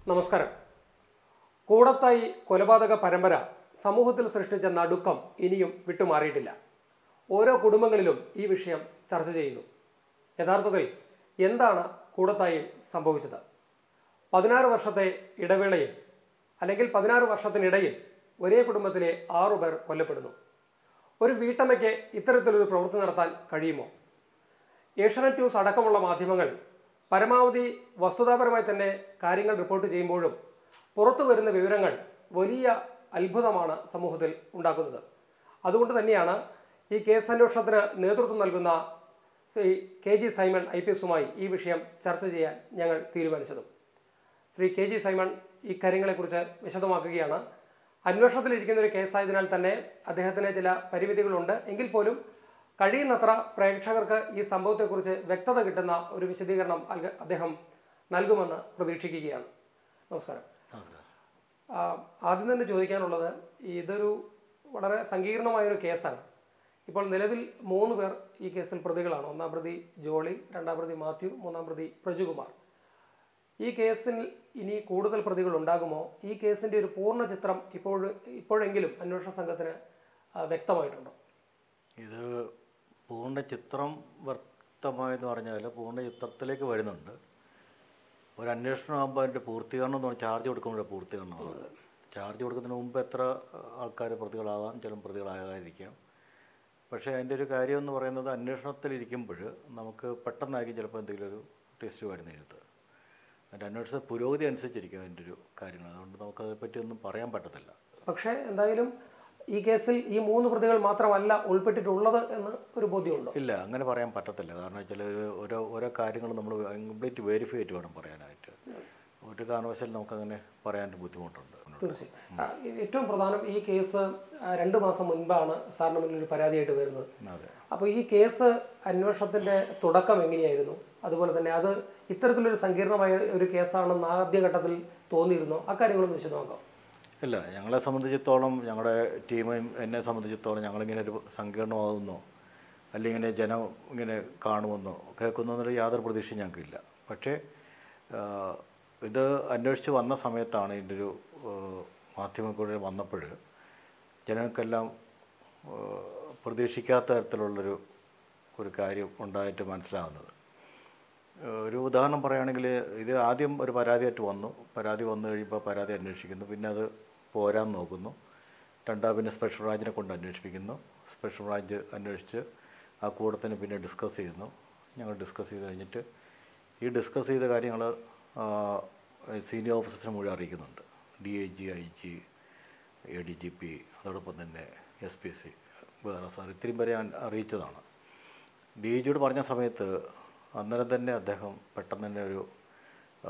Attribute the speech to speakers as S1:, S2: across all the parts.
S1: നമസ്കാരം കൂടത്തായി കൊലപാതക പരമ്പര സമൂഹത്തിൽ സൃഷ്ടിച്ച നടുക്കം ഇനിയും വിട്ടുമാറിയിട്ടില്ല ഓരോ കുടുംബങ്ങളിലും ഈ വിഷയം ചർച്ച ചെയ്യുന്നു യഥാർത്ഥത്തിൽ എന്താണ് കൂടത്തായിൽ സംഭവിച്ചത് പതിനാറ് വർഷത്തെ ഇടവേളയിൽ അല്ലെങ്കിൽ പതിനാറ് വർഷത്തിനിടയിൽ ഒരേ കുടുംബത്തിലെ ആറുപേർ കൊല്ലപ്പെടുന്നു ഒരു വീട്ടമ്മയ്ക്ക് ഇത്തരത്തിലൊരു പ്രവൃത്തി നടത്താൻ കഴിയുമോ ഏഷ്യാനെറ്റ് ന്യൂസ് അടക്കമുള്ള മാധ്യമങ്ങൾ പരമാവധി വസ്തുതാപരമായി തന്നെ കാര്യങ്ങൾ റിപ്പോർട്ട് ചെയ്യുമ്പോഴും പുറത്തു വരുന്ന വിവരങ്ങൾ വലിയ അത്ഭുതമാണ് സമൂഹത്തിൽ ഉണ്ടാക്കുന്നത് അതുകൊണ്ട് തന്നെയാണ് ഈ കേസ് അന്വേഷണത്തിന് നേതൃത്വം നൽകുന്ന Shri K G Simon I P എസുമായി ഈ വിഷയം ചർച്ച ചെയ്യാൻ ഞങ്ങൾ തീരുമാനിച്ചതും ശ്രീ കെ ജി സൈമൺ ഈ കാര്യങ്ങളെക്കുറിച്ച് വിശദമാക്കുകയാണ് അന്വേഷണത്തിലിരിക്കുന്ന ഒരു കേസായതിനാൽ തന്നെ അദ്ദേഹത്തിന് ചില പരിമിതികളുണ്ട് എങ്കിൽ പോലും കഴിയുന്നത്ര പ്രേക്ഷകർക്ക് ഈ സംഭവത്തെക്കുറിച്ച് വ്യക്തത കിട്ടുന്ന ഒരു വിശദീകരണം അൽഗ- അദ്ദേഹം നൽകുമെന്ന് പ്രതീക്ഷിക്കുകയാണ് നമസ്കാരം
S2: നമസ്കാരം
S1: ആ, ആദ്യം തന്നെ ചോദിക്കാനുള്ളത് ഇതൊരു വളരെ സങ്കീർണമായൊരു കേസാണ് ഇപ്പോൾ നിലവിൽ മൂന്ന് പേർ ഈ കേസിൽ പ്രതികളാണ് ഒന്നാം പ്രതി ജോളി രണ്ടാം പ്രതി മാത്യു മൂന്നാം പ്രതി പ്രജുകുമാർ ഈ കേസിൽ ഇനി കൂടുതൽ പ്രതികൾ ഉണ്ടാകുമോ ഈ കേസിന്റെ ഒരു പൂർണ്ണ ചിത്രം ഇപ്പോൾ ഇപ്പോഴെങ്കിലും അന്വേഷണ സംഘത്തിന് ആ, വ്യക്തമായിട്ടുണ്ടോ
S2: ഇത് പൂർണ്ണ ചിത്രം വ്യക്തമായെന്ന് പറഞ്ഞാൽ പൂർണ്ണ ചിത്രത്തിലേക്ക് വരുന്നുണ്ട് ഒരു അന്വേഷണം ആകുമ്പോൾ അതിൻ്റെ പൂർത്തീകരണം എന്ന് പറഞ്ഞാൽ ചാർജ് കൊടുക്കുമ്പോഴേ പൂർത്തീകരണമാണ് ചാർജ് കൊടുക്കുന്നതിന് മുമ്പ് എത്ര ആൾക്കാർ പ്രതികളാവാം ചില പ്രതികളാകാതിരിക്കാം പക്ഷേ അതിൻ്റെ ഒരു കാര്യം എന്ന് പറയുന്നത് അന്വേഷണത്തിലിരിക്കുമ്പോൾ നമുക്ക് പെട്ടെന്നായിരിക്കും ചിലപ്പോൾ എന്തെങ്കിലും ഒരു ടെസ്റ്റ് വരുന്നെഴുത്ത് അതിൻ്റെ അന്വേഷണ പുരോഗതി അനുസരിച്ചിരിക്കും അതിൻ്റെ ഒരു കാര്യങ്ങൾ അതുകൊണ്ട് നമുക്കതിനെപ്പറ്റി ഒന്നും പറയാൻ പറ്റത്തില്ല
S1: പക്ഷേ എന്തായാലും ഈ കേസിൽ ഈ മൂന്ന് പ്രതികൾ മാത്രമല്ല ഉൾപ്പെട്ടിട്ടുള്ളത് എന്ന് ഒരു ബോധ്യമുണ്ടോ
S2: ഇല്ല അങ്ങനെ പറയാൻ പറ്റത്തില്ല കാരണം വെച്ചാൽ ഒരു ഓരോ ഓരോ കാര്യങ്ങൾ നമ്മൾ കംപ്ലീറ്റ് വെരിഫൈ ചെയ്തിട്ട് വേണം പറയാനായിട്ട് ഒരു കാരണവശാലും നമുക്കങ്ങനെ പറയാൻ ബുദ്ധിമുട്ടുണ്ട്
S1: തീർച്ചയായും ആ, ഏറ്റവും പ്രധാനം ഈ കേസ് ആ, രണ്ട് മാസം മുൻപാണ് സാറിന് മുന്നിൽ ഒരു പരാതിയായിട്ട് വരുന്നത്
S2: അതെ
S1: അപ്പോൾ ഈ കേസ് അന്വേഷണത്തിന്റെ തുടക്കം എങ്ങനെയായിരുന്നു അതുപോലെ തന്നെ അത് ഇത്തരത്തിലൊരു സങ്കീർണമായ ഒരു കേസാണെന്ന് ആദ്യഘട്ടത്തിൽ തോന്നിയിരുന്നോ അക്കാര്യങ്ങളൊന്ന് വിശദമാക്കാം
S2: ഇല്ല ഞങ്ങളെ സംബന്ധിച്ചിടത്തോളം ഞങ്ങളുടെ ടീമും എന്നെ സംബന്ധിച്ചിടത്തോളം ഞങ്ങളിങ്ങനെ ഒരു സങ്കീർണമാകുന്നോ അല്ലെങ്കിൽ ഇങ്ങനെ ജനം ഇങ്ങനെ കാണുമെന്നോ കേൾക്കുന്നോ എന്നൊരു യാതൊരു പ്രതീക്ഷയും ഞങ്ങൾക്കില്ല പക്ഷേ ആ, ഇത് അന്വേഷിച്ച് വന്ന സമയത്താണ് ഇതിൻ്റെ ഒരു മാധ്യമക്കൂടെ വന്നപ്പോൾ ജനങ്ങൾക്കെല്ലാം ആ, പ്രതീക്ഷിക്കാത്ത തരത്തിലുള്ളൊരു ഒരു കാര്യം ഉണ്ടായിട്ട് മനസ്സിലാകുന്നത് ഒരു ഉദാഹരണം പറയുകയാണെങ്കിൽ ഇത് ആദ്യം ഒരു പരാതിയായിട്ട് വന്നു പരാതി വന്നു കഴിയുമ്പോൾ പരാതി അന്വേഷിക്കുന്നു പിന്നെ അത് പോരാൻ നോക്കുന്നു രണ്ടാം പിന്നെ സ്പെഷ്യൽ ബ്രാഞ്ചിനെ കൊണ്ട് അന്വേഷിപ്പിക്കുന്നു സ്പെഷ്യൽ ബ്രാഞ്ച് അന്വേഷിച്ച് ആ കൂടത്തിന് പിന്നെ ഡിസ്കസ് ചെയ്യുന്നു ഞങ്ങൾ ഡിസ്കസ് ചെയ്ത് കഴിഞ്ഞിട്ട് ഈ ഡിസ്കസ് ചെയ്ത കാര്യങ്ങൾ സീനിയർ ഓഫീസേഴ്സിനെ മുഴുവൻ അറിയിക്കുന്നുണ്ട് D I G I G A D G P അതോടൊപ്പം തന്നെ എസ് പി സി വേറെ സാർ ഇത്രയും പേരെ ഞാൻ അറിയിച്ചതാണ് ഡി ജിയോട് പറഞ്ഞ സമയത്ത് അന്നേരം തന്നെ അദ്ദേഹം പെട്ടെന്ന് തന്നെ ഒരു ആ,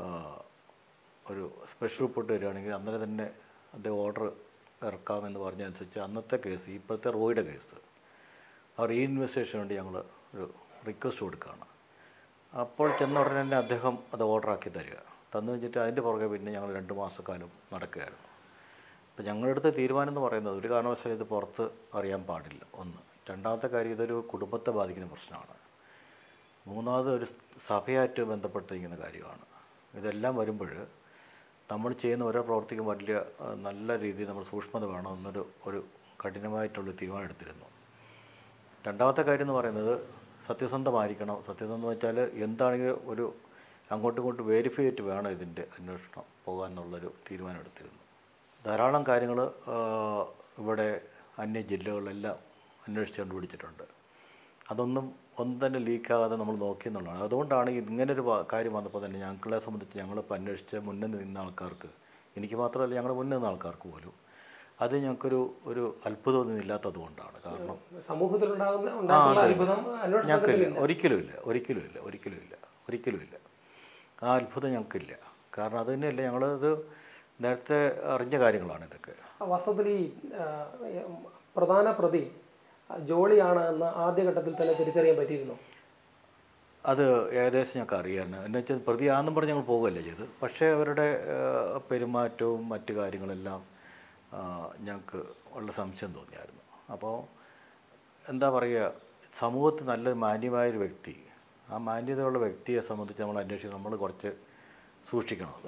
S2: ഒരു സ്പെഷ്യൽ റിപ്പോർട്ട് വരികയാണെങ്കിൽ അന്നേരം തന്നെ അദ്ദേഹം ഓർഡർ ഇറക്കാമെന്ന് പറഞ്ഞതനുസരിച്ച് അന്നത്തെ കേസ് ഇപ്പോഴത്തെ റോയുടെ കേസ് ആ റീഇൻവെസ്റ്റിഗേഷന് വേണ്ടി ഞങ്ങൾ ഒരു റിക്വസ്റ്റ് കൊടുക്കുകയാണ് അപ്പോൾ ചെന്ന ഉടനെ തന്നെ അദ്ദേഹം അത് ഓർഡറാക്കി തരിക തന്നു വെച്ചിട്ട് അതിൻ്റെ പുറകെ പിന്നെ ഞങ്ങൾ രണ്ട് മാസക്കാലം നടക്കുകയായിരുന്നു അപ്പോൾ ഞങ്ങളുടെ അടുത്ത തീരുമാനം എന്ന് പറയുന്നത് ഒരു കാരണവശാലും ഇത് പുറത്ത് അറിയാൻ പാടില്ല ഒന്ന് രണ്ടാമത്തെ കാര്യം ഇതൊരു കുടുംബത്തെ ബാധിക്കുന്ന പ്രശ്നമാണ് മൂന്നാമത് ഒരു സഭയായിട്ട് ബന്ധപ്പെട്ടിരിക്കുന്ന കാര്യമാണ് ഇതെല്ലാം വരുമ്പോൾ നമ്മൾ ചെയ്യുന്ന ഓരോ പ്രവർത്തിക്കും വലിയ ആ, നല്ല രീതിയിൽ നമ്മൾ സൂക്ഷ്മത വേണമെന്നൊരു ഒരു കഠിനമായിട്ടുള്ള തീരുമാനം എടുത്തിരുന്നു രണ്ടാമത്തെ കാര്യം എന്ന് പറയുന്നത് സത്യസന്ധമായിരിക്കണം സത്യസന്ധം വെച്ചാൽ എന്താണെങ്കിലും ഒരു അങ്ങോട്ടും ഇങ്ങോട്ടും വെരിഫൈ ചെയ്തിട്ട് വേണം ഇതിൻ്റെ അന്വേഷണം പോകാൻ എന്നുള്ളൊരു തീരുമാനം എടുത്തിരുന്നു ധാരാളം കാര്യങ്ങൾ ഇവിടെ അന്യ ജില്ലകളിലെല്ലാം അന്വേഷിച്ച് കണ്ടുപിടിച്ചിട്ടുണ്ട് അതൊന്നും ഒന്നും തന്നെ ലീക്കാകാതെ നമ്മൾ നോക്കി എന്നുള്ളതാണ് അതുകൊണ്ടാണ് ഇങ്ങനൊരു വ- കാര്യം വന്നപ്പോൾ തന്നെ ഞങ്ങളെ സംബന്ധിച്ച് ഞങ്ങളിപ്പോൾ അന്വേഷിച്ച മുന്നിൽ നിന്ന ആൾക്കാർക്ക് എനിക്ക് മാത്രമല്ല ഞങ്ങളുടെ മുന്നിൽ നിന്ന ആൾക്കാർക്ക് പോലും അത് ഞങ്ങൾക്കൊരു ഒരു അത്ഭുതമൊന്നും ഇല്ലാത്തത് കൊണ്ടാണ് കാരണം
S1: സമൂഹത്തിലുണ്ടാകുന്ന ഉണ്ടായിട്ടുള്ള അത്ഭുതം അന്വേഷണ
S2: ഞങ്ങൾക്കില്ല ഒരിക്കലും ഇല്ല ഒരിക്കലും ഇല്ല ഒരിക്കലും ഇല്ല ഒരിക്കലും ഇല്ല ആ അത്ഭുതം ഞങ്ങൾക്കില്ല കാരണം അത് തന്നെയല്ല ഞങ്ങളത് നേരത്തെ അറിഞ്ഞ കാര്യങ്ങളാണ് ഇതൊക്കെ
S1: വാസ്തവത്തിൽ ഈ ആ, പ്രധാന പ്രതി ജോളിയാണ് എന്ന് ആദ്യഘട്ടത്തിൽ തന്നെ തിരിച്ചറിയാൻ പറ്റിയിരുന്നു
S2: അത് ഏകദേശം ഞങ്ങൾക്ക് അറിയാമായിരുന്നു എന്ന് വെച്ചാൽ പ്രതിയാണെന്നും പറഞ്ഞ് ഞങ്ങൾ പോകുകയല്ലേ ചെയ്ത് പക്ഷേ അവരുടെ ആ, പെരുമാറ്റവും മറ്റു കാര്യങ്ങളെല്ലാം ആ, ഞങ്ങൾക്ക് ഉള്ള സംശയം തോന്നിയായിരുന്നു അപ്പോൾ എന്താ പറയുക സമൂഹത്തിൽ നല്ലൊരു മാന്യമായൊരു വ്യക്തി ആ മാന്യതയുള്ള വ്യക്തിയെ സംബന്ധിച്ച് നമ്മൾ അന്വേഷിക്കണം നമ്മൾ കുറച്ച് സൂക്ഷിക്കണം അത്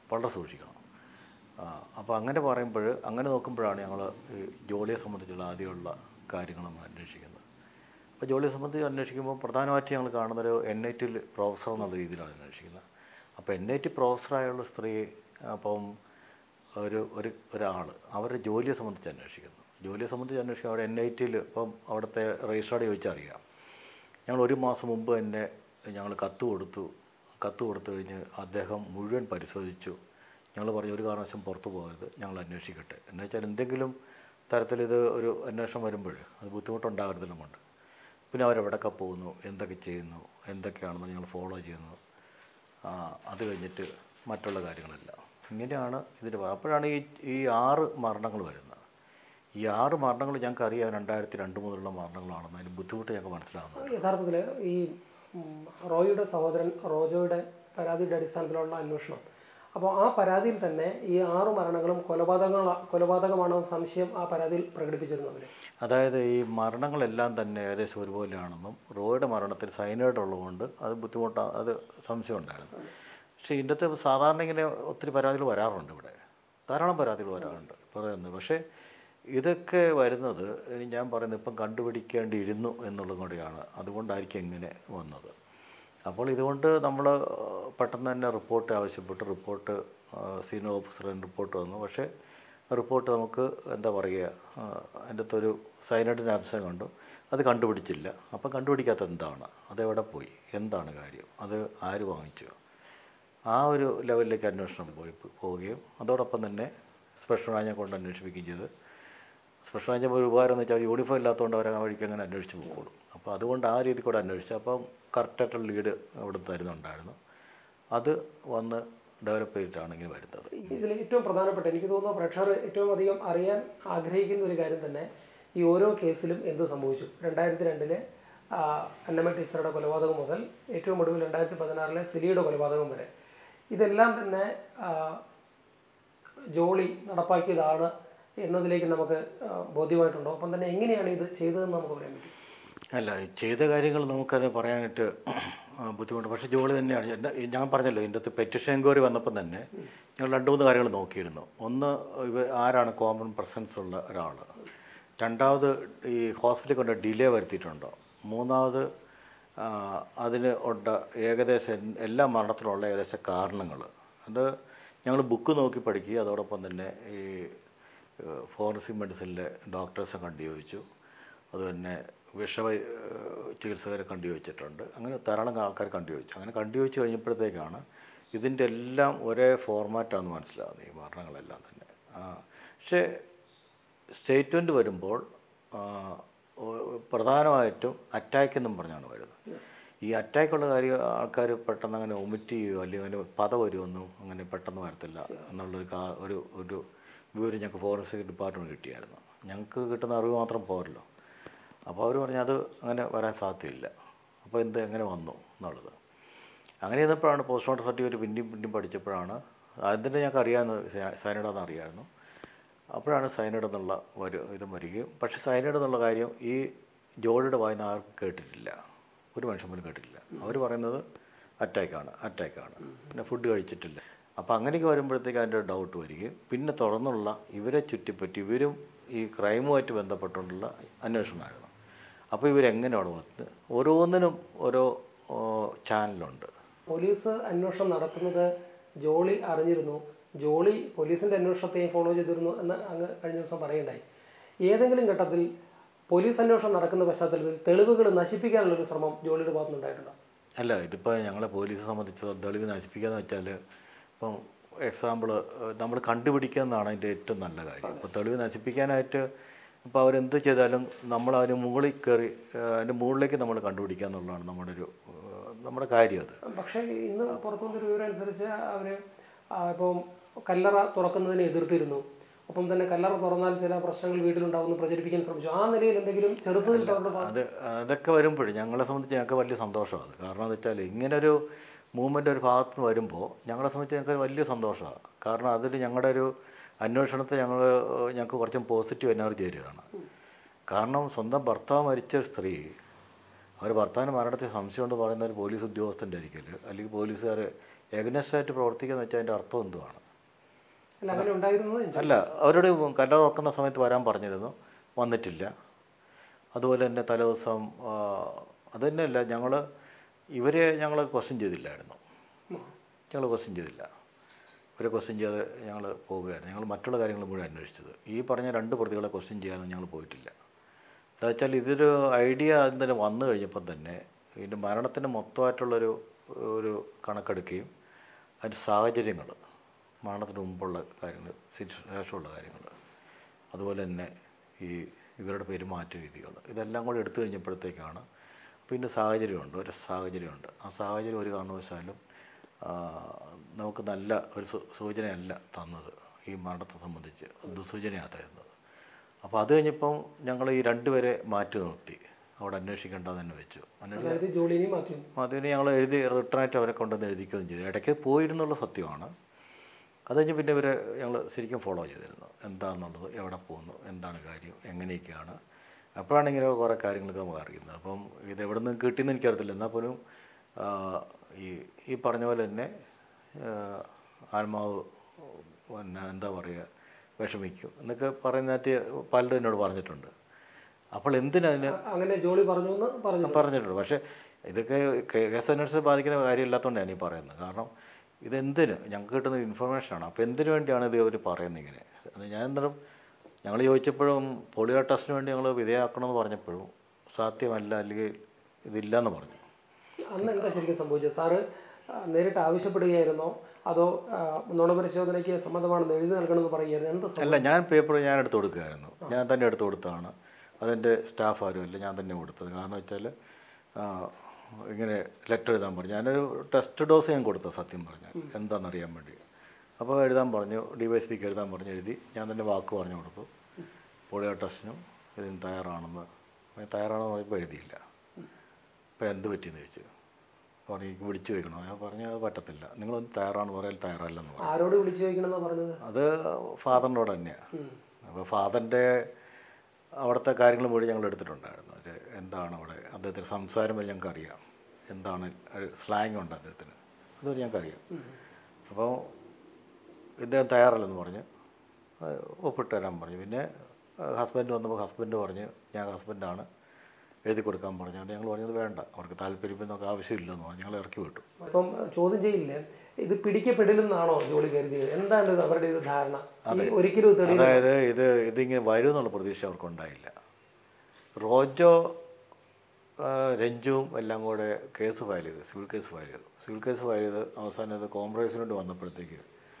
S2: വളരെ സൂക്ഷിക്കണം അപ്പോൾ അങ്ങനെ പറയുമ്പോൾ അങ്ങനെ നോക്കുമ്പോഴാണ് ഞങ്ങൾ ഈ ജോലിയെ സംബന്ധിച്ചുള്ള ആദ്യമുള്ള കാര്യങ്ങൾ നമ്മൾ അന്വേഷിക്കുന്നത് അപ്പോൾ ജോലിയെ സംബന്ധിച്ച് അന്വേഷിക്കുമ്പോൾ പ്രധാനമായിട്ട് ഞങ്ങൾ കാണുന്നൊരു എൻ ഐ ടിയിൽ പ്രൊഫസർ എന്നുള്ള രീതിയിലാണ് അന്വേഷിക്കുന്നത് അപ്പോൾ എൻ ഐ ടി പ്രൊഫസറായുള്ള സ്ത്രീ അപ്പം ഒരു ഒരു ഒരാൾ അവരുടെ ജോലിയെ സംബന്ധിച്ച് അന്വേഷിക്കുന്നു ജോലിയെ സംബന്ധിച്ച് അന്വേഷിക്കുക അവിടെ എൻ ഐ ടിയിൽ ഇപ്പം അവിടുത്തെ രജിസ്ട്രാർഡ് ചോദിച്ചാൽ അറിയാം ഞങ്ങൾ ഒരു മാസം മുമ്പ് തന്നെ ഞങ്ങൾ കത്ത് കൊടുത്തു കത്ത് കൊടുത്തു കഴിഞ്ഞ് അദ്ദേഹം മുഴുവൻ പരിശോധിച്ചു ഞങ്ങൾ പറഞ്ഞു ഒരു കാരണവശം പുറത്തു പോകരുത് ഞങ്ങൾ അന്വേഷിക്കട്ടെ എന്ന് വെച്ചാൽ എന്തെങ്കിലും തരത്തിൽ ഇത് ഒരു അന്വേഷണം വരുമ്പോൾ അത് ബുദ്ധിമുട്ടുണ്ടാകരുതെല്ലാം കൊണ്ട് പിന്നെ അവരെവിടെയൊക്കെ പോകുന്നു എന്തൊക്കെ ചെയ്യുന്നു എന്തൊക്കെയാണെന്ന് ഞങ്ങൾ ഫോളോ ചെയ്യുന്നു ആ, അത് കഴിഞ്ഞിട്ട് മറ്റുള്ള കാര്യങ്ങളെല്ലാം ഇങ്ങനെയാണ് ഇതിൻ്റെ ഭാ- അപ്പോഴാണ് ഈ ഈ ആറ് മരണങ്ങൾ വരുന്നത് ഈ ആറ് മരണങ്ങൾ ഞങ്ങൾക്ക് അറിയാം രണ്ടായിരത്തി രണ്ട് മുതലുള്ള മരണങ്ങളാണെന്ന് അതിന് ബുദ്ധിമുട്ട് ഞങ്ങൾക്ക് മനസ്സിലാകുന്നത്
S1: യഥാർത്ഥത്തിൽ ഈ ഉം, റോയിയുടെ സഹോദരൻ റോജോയുടെ പരാതിയുടെ അടിസ്ഥാനത്തിലുള്ള അന്വേഷണം അപ്പോൾ ആ പരാതിയിൽ തന്നെ ഈ ആറ് മരണങ്ങളും കൊലപാതകങ്ങൾ കൊലപാതകമാണെന്ന സംശയം ആ പരാതിയിൽ പ്രകടിപ്പിച്ചിരുന്നു അവർ
S2: അതായത് ഈ മരണങ്ങളെല്ലാം തന്നെ ഏകദേശം ഒരുപോലെയാണെന്നും റോയുടെ മരണത്തിൽ സൈനൈഡ് ഉള്ളതുകൊണ്ട് അത് ബുദ്ധിമുട്ടാ അത് സംശയം ഉണ്ടായിരുന്നു പക്ഷേ ഇതിൻ്റെ അകത്ത് സാധാരണ ഇങ്ങനെ ഒത്തിരി പരാതികൾ വരാറുണ്ട് ഇവിടെ ധാരാളം പരാതികൾ വരാറുണ്ട് പറയുന്നത് പക്ഷേ ഇതൊക്കെ വരുന്നത് ഇനി ഞാൻ പറയുന്നത് ഇപ്പം കണ്ടുപിടിക്കേണ്ടിയിരുന്നു എന്നുള്ളത് കൂടിയാണ് അതുകൊണ്ടായിരിക്കും ഇങ്ങനെ വന്നത് അപ്പോൾ ഇതുകൊണ്ട് നമ്മൾ പെട്ടെന്ന് തന്നെ റിപ്പോർട്ട് ആവശ്യപ്പെട്ട് റിപ്പോർട്ട് സീനിയർ ഓഫീസറിന് റിപ്പോർട്ട് വന്നു പക്ഷേ റിപ്പോർട്ട് നമുക്ക് എന്താ പറയുക അതിൻ്റെ അകത്തൊരു സൈനൈഡിൻ്റെ അംശം കണ്ടു അത് കണ്ടുപിടിച്ചില്ല അപ്പം കണ്ടുപിടിക്കാത്ത എന്താണ് അതെവിടെ പോയി എന്താണ് കാര്യം അത് ആര് വാങ്ങിച്ചു ആ ഒരു ലെവലിലേക്ക് അന്വേഷണം പോയി പോവുകയും അതോടൊപ്പം തന്നെ സ്പെഷ്യൽ ബ്രാഞ്ചെ കൊണ്ട് അന്വേഷിപ്പിക്കുകയും ചെയ്ത് സ്പെഷ്യൽ ബ്രാഞ്ച് ഒരു ഉപകാരം എന്ന് വെച്ചാൽ യൂണിഫോം ഇല്ലാത്തതുകൊണ്ട് അവർ ആ വഴിക്ക് അങ്ങനെ അന്വേഷിച്ച് പോകുള്ളൂ അപ്പോൾ അതുകൊണ്ട് ആ രീതി കൂടെ അന്വേഷിച്ചു അപ്പം കറക്റ്റായിട്ടുള്ള ലീഡ് അവിടെ തരുന്നുണ്ടായിരുന്നു അത് വന്ന് ഡെവലപ്പ് ചെയ്തിട്ടാണ് ഇങ്ങനെ വരുന്നത്
S1: ഇതിൽ ഏറ്റവും പ്രധാനപ്പെട്ട എനിക്ക് തോന്നുന്നു പ്രേക്ഷകർ ഏറ്റവും അധികം അറിയാൻ ആഗ്രഹിക്കുന്ന ഒരു കാര്യം തന്നെ ഈ ഓരോ കേസിലും എന്ത് സംഭവിച്ചു രണ്ടായിരത്തി രണ്ടിലെ അന്നമ്മ ടീച്ചറുടെ കൊലപാതകം മുതൽ ഏറ്റവും ഒടുവിൽ രണ്ടായിരത്തി പതിനാറിലെ സിലിയുടെ കൊലപാതകം വരെ ഇതെല്ലാം തന്നെ ആ, ജോളി നടപ്പാക്കിയതാണ് എന്നതിലേക്ക് നമുക്ക് ആ, ബോധ്യമായിട്ടുണ്ടോ അപ്പം തന്നെ എങ്ങനെയാണ് ഇത് ചെയ്തതെന്ന് നമുക്ക് പറയാൻ പറ്റും
S2: അല്ല ഈ ചെയ്ത കാര്യങ്ങൾ നമുക്കത് പറയാനായിട്ട് ആ, ബുദ്ധിമുട്ട് പക്ഷേ ജോലി തന്നെയാണ് എൻ്റെ ഞാൻ പറഞ്ഞല്ലോ ഇതിൻ്റെ അകത്ത് പെറ്റിഷൻ എൻക്വയറി വന്നപ്പം തന്നെ ഞങ്ങൾ രണ്ട് മൂന്ന് കാര്യങ്ങൾ നോക്കിയിരുന്നു ഒന്ന് ഇവ ആരാണ് കോമൺ പ്രസൻസ് ഉള്ള ഒരാൾ രണ്ടാമത് ഈ ഹോസ്പിറ്റലിൽ കൊണ്ട് ഡിലേ വരുത്തിയിട്ടുണ്ടോ മൂന്നാമത് ആ, അതിന് ഉണ്ട ഏകദേശം എൻ- എല്ലാ മരണത്തിനുള്ള ഏകദേശം കാരണങ്ങൾ അത് ഞങ്ങൾ ബുക്ക് നോക്കി പഠിക്കുക അതോടൊപ്പം തന്നെ ഈ ഫോറൻസിക് മെഡിസിനിലെ ഡോക്ടേഴ്സെ കണ്ടു ചോദിച്ചു അതുതന്നെ വിഷവ ചികിത്സകരെ കണ്ടു ചോദിച്ചിട്ടുണ്ട് അങ്ങനെ ധാരാളം ആൾക്കാർ കണ്ടു ചോദിച്ചു അങ്ങനെ കണ്ടു ചോദിച്ചു കഴിഞ്ഞപ്പോഴത്തേക്കാണ് ഇതിൻ്റെ എല്ലാം ഒരേ ഫോർമാറ്റാണെന്ന് മനസ്സിലാകുന്നത് ഈ മരണങ്ങളെല്ലാം തന്നെ ആ, പക്ഷേ സ്റ്റേറ്റ്മെൻറ്റ് വരുമ്പോൾ ആ, ഒ- പ്രധാനമായിട്ടും അറ്റാക്ക് എന്നും പറഞ്ഞാണ് വരുന്നത് ഈ അറ്റാക്കുള്ള കാര്യം ആൾക്കാർ പെട്ടെന്ന് അങ്ങനെ ഒമിറ്റ് ചെയ്യുകയോ അല്ലെങ്കിൽ അങ്ങനെ പത വരുമൊന്നും അങ്ങനെ പെട്ടെന്ന് വരത്തില്ല എന്നുള്ളൊരു കാ ഒരു ഒരു വിവരം ഞങ്ങൾക്ക് ഫോറൻസിക് ഡിപ്പാർട്ട്മെൻറ്റ് കിട്ടിയായിരുന്നു ഞങ്ങൾക്ക് കിട്ടുന്ന അറിവ് മാത്രം പോരല്ലോ അപ്പോൾ അവർ പറഞ്ഞു അത് അങ്ങനെ വരാൻ സാധ്യതയില്ല അപ്പോൾ എന്ത് എങ്ങനെ വന്നു എന്നുള്ളത് അങ്ങനെ ചെയ്തപ്പോഴാണ് പോസ്റ്റ്മോർട്ടം സർട്ടിഫിക്കറ്റ് പിന്നെയും പിന്നെയും പഠിച്ചപ്പോഴാണ് അതിൻ്റെ ഞങ്ങൾക്ക് അറിയാമെന്ന് സൈനഡാന്ന് അറിയാമായിരുന്നു അപ്പോഴാണ് സൈനഡ് എന്നുള്ള ഒരു ഇതും വരികയും പക്ഷേ സൈനഡ് എന്നുള്ള കാര്യം ഈ ജോളിയുടെ വായന ആർക്കും കേട്ടിട്ടില്ല ഒരു മനുഷ്യൻ പോലും കേട്ടിട്ടില്ല അവർ പറയുന്നത് അറ്റാക്കാണ് അറ്റാക്കാണ് പിന്നെ ഫുഡ് കഴിച്ചിട്ടില്ല അപ്പോൾ അങ്ങനെയൊക്കെ വരുമ്പോഴത്തേക്ക് അതിൻ്റെ ഡൗട്ട് വരികയും പിന്നെ തുടർന്നുള്ള ഇവരെ ചുറ്റിപ്പറ്റി ഇവരും ഈ ക്രൈമുമായിട്ട് ബന്ധപ്പെട്ടുകൊണ്ടുള്ള അന്വേഷണമായിരുന്നു അപ്പോൾ ഇവരെങ്ങനെ അവിടെ വന്ന് ഓരോന്നിനും ഓരോ ഓ, ചാനലുണ്ട്
S1: പോലീസ് അന്വേഷണം നടത്തുന്നത് ജോളി അറിഞ്ഞിരുന്നു ജോളി പോലീസിന്റെ അന്വേഷണത്തെയും ഫോളോ ചെയ്തിരുന്നു എന്ന് അങ്ങ് കഴിഞ്ഞ ദിവസം പറയുണ്ടായി ഏതെങ്കിലും ഘട്ടത്തിൽ പോലീസ് അന്വേഷണം നടക്കുന്ന പശ്ചാത്തലത്തിൽ തെളിവുകൾ നശിപ്പിക്കാനുള്ള ഒരു ശ്രമം ജോളിയുടെ ഭാഗത്തുനിന്നുണ്ടായിട്ടുണ്ടോ
S2: അല്ല ഇതിപ്പോൾ ഞങ്ങളെ പോലീസ് സംബന്ധിച്ച് തെളിവ് നശിപ്പിക്കാന്ന് വെച്ചാൽ ഇപ്പം എക്സാമ്പിൾ നമ്മൾ കണ്ടുപിടിക്കുക എന്നാണ് അതിൻ്റെ ഏറ്റവും നല്ല കാര്യം ഇപ്പോൾ തെളിവ് നശിപ്പിക്കാനായിട്ട് ഇപ്പോൾ അവരെന്ത് ചെയ്താലും നമ്മൾ അതിന് മുകളിൽ കയറി ഏഹ്, അതിൻ്റെ മുകളിലേക്ക് നമ്മൾ കണ്ടുപിടിക്കുക എന്നുള്ളതാണ് നമ്മുടെ ഒരു ഏഹ്, നമ്മുടെ കാര്യം അത്
S1: പക്ഷേ ഇന്ന് പുറത്തുനിന്നൊരു വിവരം അനുസരിച്ച് അവർ ഇപ്പം കല്ലറ തുറക്കുന്നതിനെ എതിർത്തിരുന്നു ഒപ്പം തന്നെ കല്ലറ തുറന്നാൽ ചില പ്രശ്നങ്ങൾ വീട്ടിലുണ്ടാവുമെന്ന് പ്രചരിപ്പിക്കാൻ ശ്രമിച്ചു ആ നിലയിൽ എന്തെങ്കിലും ചെറുത്തിൽ അവരുടെ
S2: അത് അതൊക്കെ വരുമ്പോൾ ഞങ്ങളെ സംബന്ധിച്ച് ഞങ്ങൾക്ക് വലിയ സന്തോഷമാണ് കാരണം എന്ന് വെച്ചാൽ ഇങ്ങനൊരു മൂവ്മെൻ്റ് ഒരു ഭാഗത്ത് നിന്ന് വരുമ്പോൾ ഞങ്ങളെ സംബന്ധിച്ച് ഞങ്ങൾക്ക് വലിയ സന്തോഷമാണ് കാരണം അതിൽ ഞങ്ങളുടെ ഒരു അന്വേഷണത്തെ ഞങ്ങൾ ഞങ്ങൾക്ക് കുറച്ചും പോസിറ്റീവ് എനർജി തരികയാണ് കാരണം സ്വന്തം ഭർത്താവ് മരിച്ച സ്ത്രീ അവർ ഭർത്താവിന് മരണത്തിൽ സംശയമുണ്ട് പറയുന്ന ഒരു പോലീസ് ഉദ്യോഗസ്ഥൻ്റെ ആയിരിക്കില്ല അല്ലെങ്കിൽ പോലീസുകാർ ഏകനഷ്ടായിട്ട് പ്രവർത്തിക്കുക വെച്ചാൽ അതിൻ്റെ അർത്ഥം എന്തുവാണ്
S1: അല്ല അങ്ങനെ ഉണ്ടായിരുന്നത് ഞാൻ
S2: അല്ല അവരോട് കല്ലറ ഉറക്കുന്ന സമയത്ത് വരാൻ പറഞ്ഞിരുന്നു വന്നിട്ടില്ല അതുപോലെ തന്നെ തലേദിവസം ആ, അത് തന്നെയല്ല ഞങ്ങൾ ഇവരെ ഞങ്ങൾ ക്വസ്റ്റ്യൻ ചെയ്തില്ലായിരുന്നു ഞങ്ങൾ ക്വസ്റ്റ്യൻ ചെയ്തില്ല ഇവരെ ക്വസ്റ്റ്യൻ ചെയ്ത് ഞങ്ങൾ പോവുകയായിരുന്നു ഞങ്ങൾ മറ്റുള്ള കാര്യങ്ങൾ മുഴുവൻ അന്വേഷിച്ചത് ഈ പറഞ്ഞ രണ്ട് പ്രതികളെ ക്വസ്റ്റ്യൻ ചെയ്യാനൊന്നും ഞങ്ങൾ പോയിട്ടില്ല എന്താ വെച്ചാൽ ഇതൊരു ഐഡിയ അതിന് തന്നെ വന്നു കഴിഞ്ഞപ്പം തന്നെ ഇതിൻ്റെ മരണത്തിന് മൊത്തമായിട്ടുള്ളൊരു ഒരു കണക്കെടുക്കുകയും അതിൻ്റെ സാഹചര്യങ്ങൾ മരണത്തിന് മുമ്പുള്ള കാര്യങ്ങൾ ശേഷമുള്ള കാര്യങ്ങൾ അതുപോലെ തന്നെ ഈ ഇവരുടെ പെരുമാറ്റ രീതികൾ ഇതെല്ലാം കൂടി എടുത്തു കഴിഞ്ഞപ്പോഴത്തേക്കാണ് പിന്നെ സാഹചര്യമുണ്ട് ഒരു സാഹചര്യമുണ്ട് ആ സാഹചര്യം ഒരു കാരണവശാലും ആ, നമുക്ക് നല്ല ഒരു സൂ- സൂചനയല്ല തന്നത് ഈ മരണത്തെ സംബന്ധിച്ച് ദുസൂചനയാണ് തരുന്നത് അപ്പോൾ അത് കഴിഞ്ഞപ്പം ഞങ്ങൾ ഈ രണ്ടുപേരെ മാറ്റി നിർത്തി അവിടെ അന്വേഷിക്കേണ്ടത് തന്നെ വെച്ചു അന്വേഷി
S1: അതായത് ജോലിനെയും മാറ്റി
S2: അതിന് ഞങ്ങൾ എഴുതി റിട്ടേണായിട്ട് അവരെ കൊണ്ടുവന്ന് എഴുതിക്കുകയും ചെയ്തു ഇടയ്ക്ക് പോയിരുന്നുള്ള സത്യമാണ് അത് കഴിഞ്ഞ് പിന്നെ ഇവരെ ഞങ്ങൾ ശരിക്കും ഫോളോ ചെയ്തിരുന്നു എന്താണെന്നുള്ളത് എവിടെ പോകുന്നു എന്താണ് കാര്യം എങ്ങനെയൊക്കെയാണ് അപ്പോഴാണ് ഇങ്ങനെ കുറേ കാര്യങ്ങളൊക്കെ നമുക്ക് അറിയുന്നത് അപ്പം ഇത് എവിടെ നിന്ന് കിട്ടിയെന്ന് എനിക്കറിയത്തില്ല എന്നാൽ പോലും ആ, ഈ ഈ പറഞ്ഞ പോലെ തന്നെ ആ, ആത്മാവ് പിന്നെ എന്താ പറയുക വിഷമിക്കും എന്നൊക്കെ പറയുന്നതായിട്ട് പലരും എന്നോട് പറഞ്ഞിട്ടുണ്ട് അപ്പോൾ എന്തിനതിന്
S1: അങ്ങനെ ജോലി പറഞ്ഞു എന്ന് പറഞ്ഞു
S2: പറഞ്ഞിട്ടുണ്ട് പക്ഷേ ഇതൊക്കെ കേ- കേസ് അന്വേഷണത്തെ ബാധിക്കുന്ന കാര്യമില്ലാത്തതുകൊണ്ടാണ് ഈ പറയുന്നത് കാരണം ഇതെന്തിന് ഞങ്ങൾക്ക് കിട്ടുന്ന ഇൻഫർമേഷനാണ് അപ്പോൾ എന്തിനു വേണ്ടിയാണ് ഇത് അവർ പറയുന്നത് ഇങ്ങനെ അത് ഞാൻ അന്നേരം ഞങ്ങൾ ചോദിച്ചപ്പോഴും പോളിയോ ടെസ്റ്റിന് വേണ്ടി ഞങ്ങൾ വിധേയമാക്കണമെന്ന് പറഞ്ഞപ്പോഴും സാധ്യമല്ല അല്ലെങ്കിൽ ഇതില്ലെന്ന് പറഞ്ഞു
S1: അന്ന് എന്താ ശരിക്കും സംഭവിച്ചത് സാറ് ആ, നേരിട്ട് ആവശ്യപ്പെടുകയായിരുന്നോ അതോ ആ, നുണപരിശോധനയ്ക്ക് സമ്മതമാണെന്ന് എഴുതി നൽകണമെന്ന് പറയുകയായിരുന്നു എന്താ സംഭവം?
S2: അല്ല ഞാൻ പേപ്പർ ഞാൻ എടുത്ത് കൊടുക്കുകയായിരുന്നു ഞാൻ തന്നെ എടുത്ത് കൊടുത്തതാണ് അതെൻ്റെ സ്റ്റാഫ് ആരുമല്ല ഞാൻ തന്നെ കൊടുത്തത് കാരണം വെച്ചാൽ ആ, ഇങ്ങനെ ലെറ്റർ എഴുതാൻ പറഞ്ഞു ഞാനൊരു ടെസ്റ്റ് ഡോസ് ഞാൻ കൊടുത്ത സത്യം പറഞ്ഞാൽ എന്താണെന്നറിയാൻ വേണ്ടി അപ്പോൾ എഴുതാൻ പറഞ്ഞു ഡി വൈ എസ് പിക്ക് എഴുതാൻ പറഞ്ഞു എഴുതി ഞാൻ തന്നെ വാക്ക് പറഞ്ഞു കൊടുത്തു പോളിയോ ടെസ്റ്റിനും ഇതിന് തയ്യാറാണെന്ന് ഞാൻ തയ്യാറാണെന്ന് പറയുമ്പോൾ എഴുതിയില്ല അപ്പോൾ എന്ത് പറ്റിയെന്ന് ചോദിച്ചു പറഞ്ഞു എനിക്ക് വിളിച്ചു ചോദിക്കണോ ഞാൻ പറഞ്ഞു അത് പറ്റത്തില്ല നിങ്ങളൊന്ന് തയ്യാറാണെന്ന് പറയാൻ തയ്യാറല്ലെന്ന് പറഞ്ഞു
S1: ആരോട് വിളിച്ചു ചോദിക്കണമെന്നാ പറഞ്ഞത്
S2: അത് ഫാദറിനോട് തന്നെയാണ് അപ്പോൾ ഫാദറിൻ്റെ അവിടുത്തെ കാര്യങ്ങൾ മുഴുവൻ ഞങ്ങൾ എടുത്തിട്ടുണ്ടായിരുന്നു അത് എന്താണ് അവിടെ അദ്ദേഹത്തിൻ്റെ സംസാരം വരെ ഞങ്ങൾക്ക് അറിയാം എന്താണ് ഒരു സ്ലാങ് ഉണ്ട് അദ്ദേഹത്തിന് അതുവരെ ഞങ്ങൾക്കറിയാം അപ്പോൾ ഇദ്ദേഹം തയ്യാറല്ലെന്ന് പറഞ്ഞ് ആ, ഒപ്പിട്ട് തരാൻ പറഞ്ഞു പിന്നെ ഹസ്ബൻഡ് വന്നപ്പോൾ ഹസ്ബൻഡ് പറഞ്ഞ് ഞാൻ ഹസ്ബൻഡാണ് എഴുതി കൊടുക്കാൻ പറഞ്ഞുകൊണ്ട് ഞങ്ങൾ പറഞ്ഞത് വേണ്ട അവർക്ക് താല്പര്യമൊന്നും ആവശ്യമില്ലെന്ന് പറഞ്ഞ് ഞങ്ങൾ ഇറക്കി വിട്ടു
S1: അപ്പം ചോദ്യം ചെയ്യില്ലേ ഇത് പിടിക്കപ്പെടില്ലെന്നാണോ ജോലി കരുതിയത് എന്താണ് ഇത് അവരുടെ ഒരു ധാരണ ഈ ഒരിക്കലും ഇത് തെളിയില്ല
S2: അതായത് ഇത് ഇതിങ്ങനെ വരും എന്നുള്ള പ്രതീക്ഷ അവർക്കുണ്ടായില്ല റോജോ ആ, രഞ്ജുവും എല്ലാം കൂടെ കേസ് ഫയൽ ചെയ്തു സിവിൽ കേസ് ഫയൽ ചെയ്തു സിവിൽ കേസ് ഫയൽ ചെയ്ത് അവസാനം ഇത് കോംപ്രമൈസിന് വേണ്ടി വന്നപ്പോഴത്തേക്ക്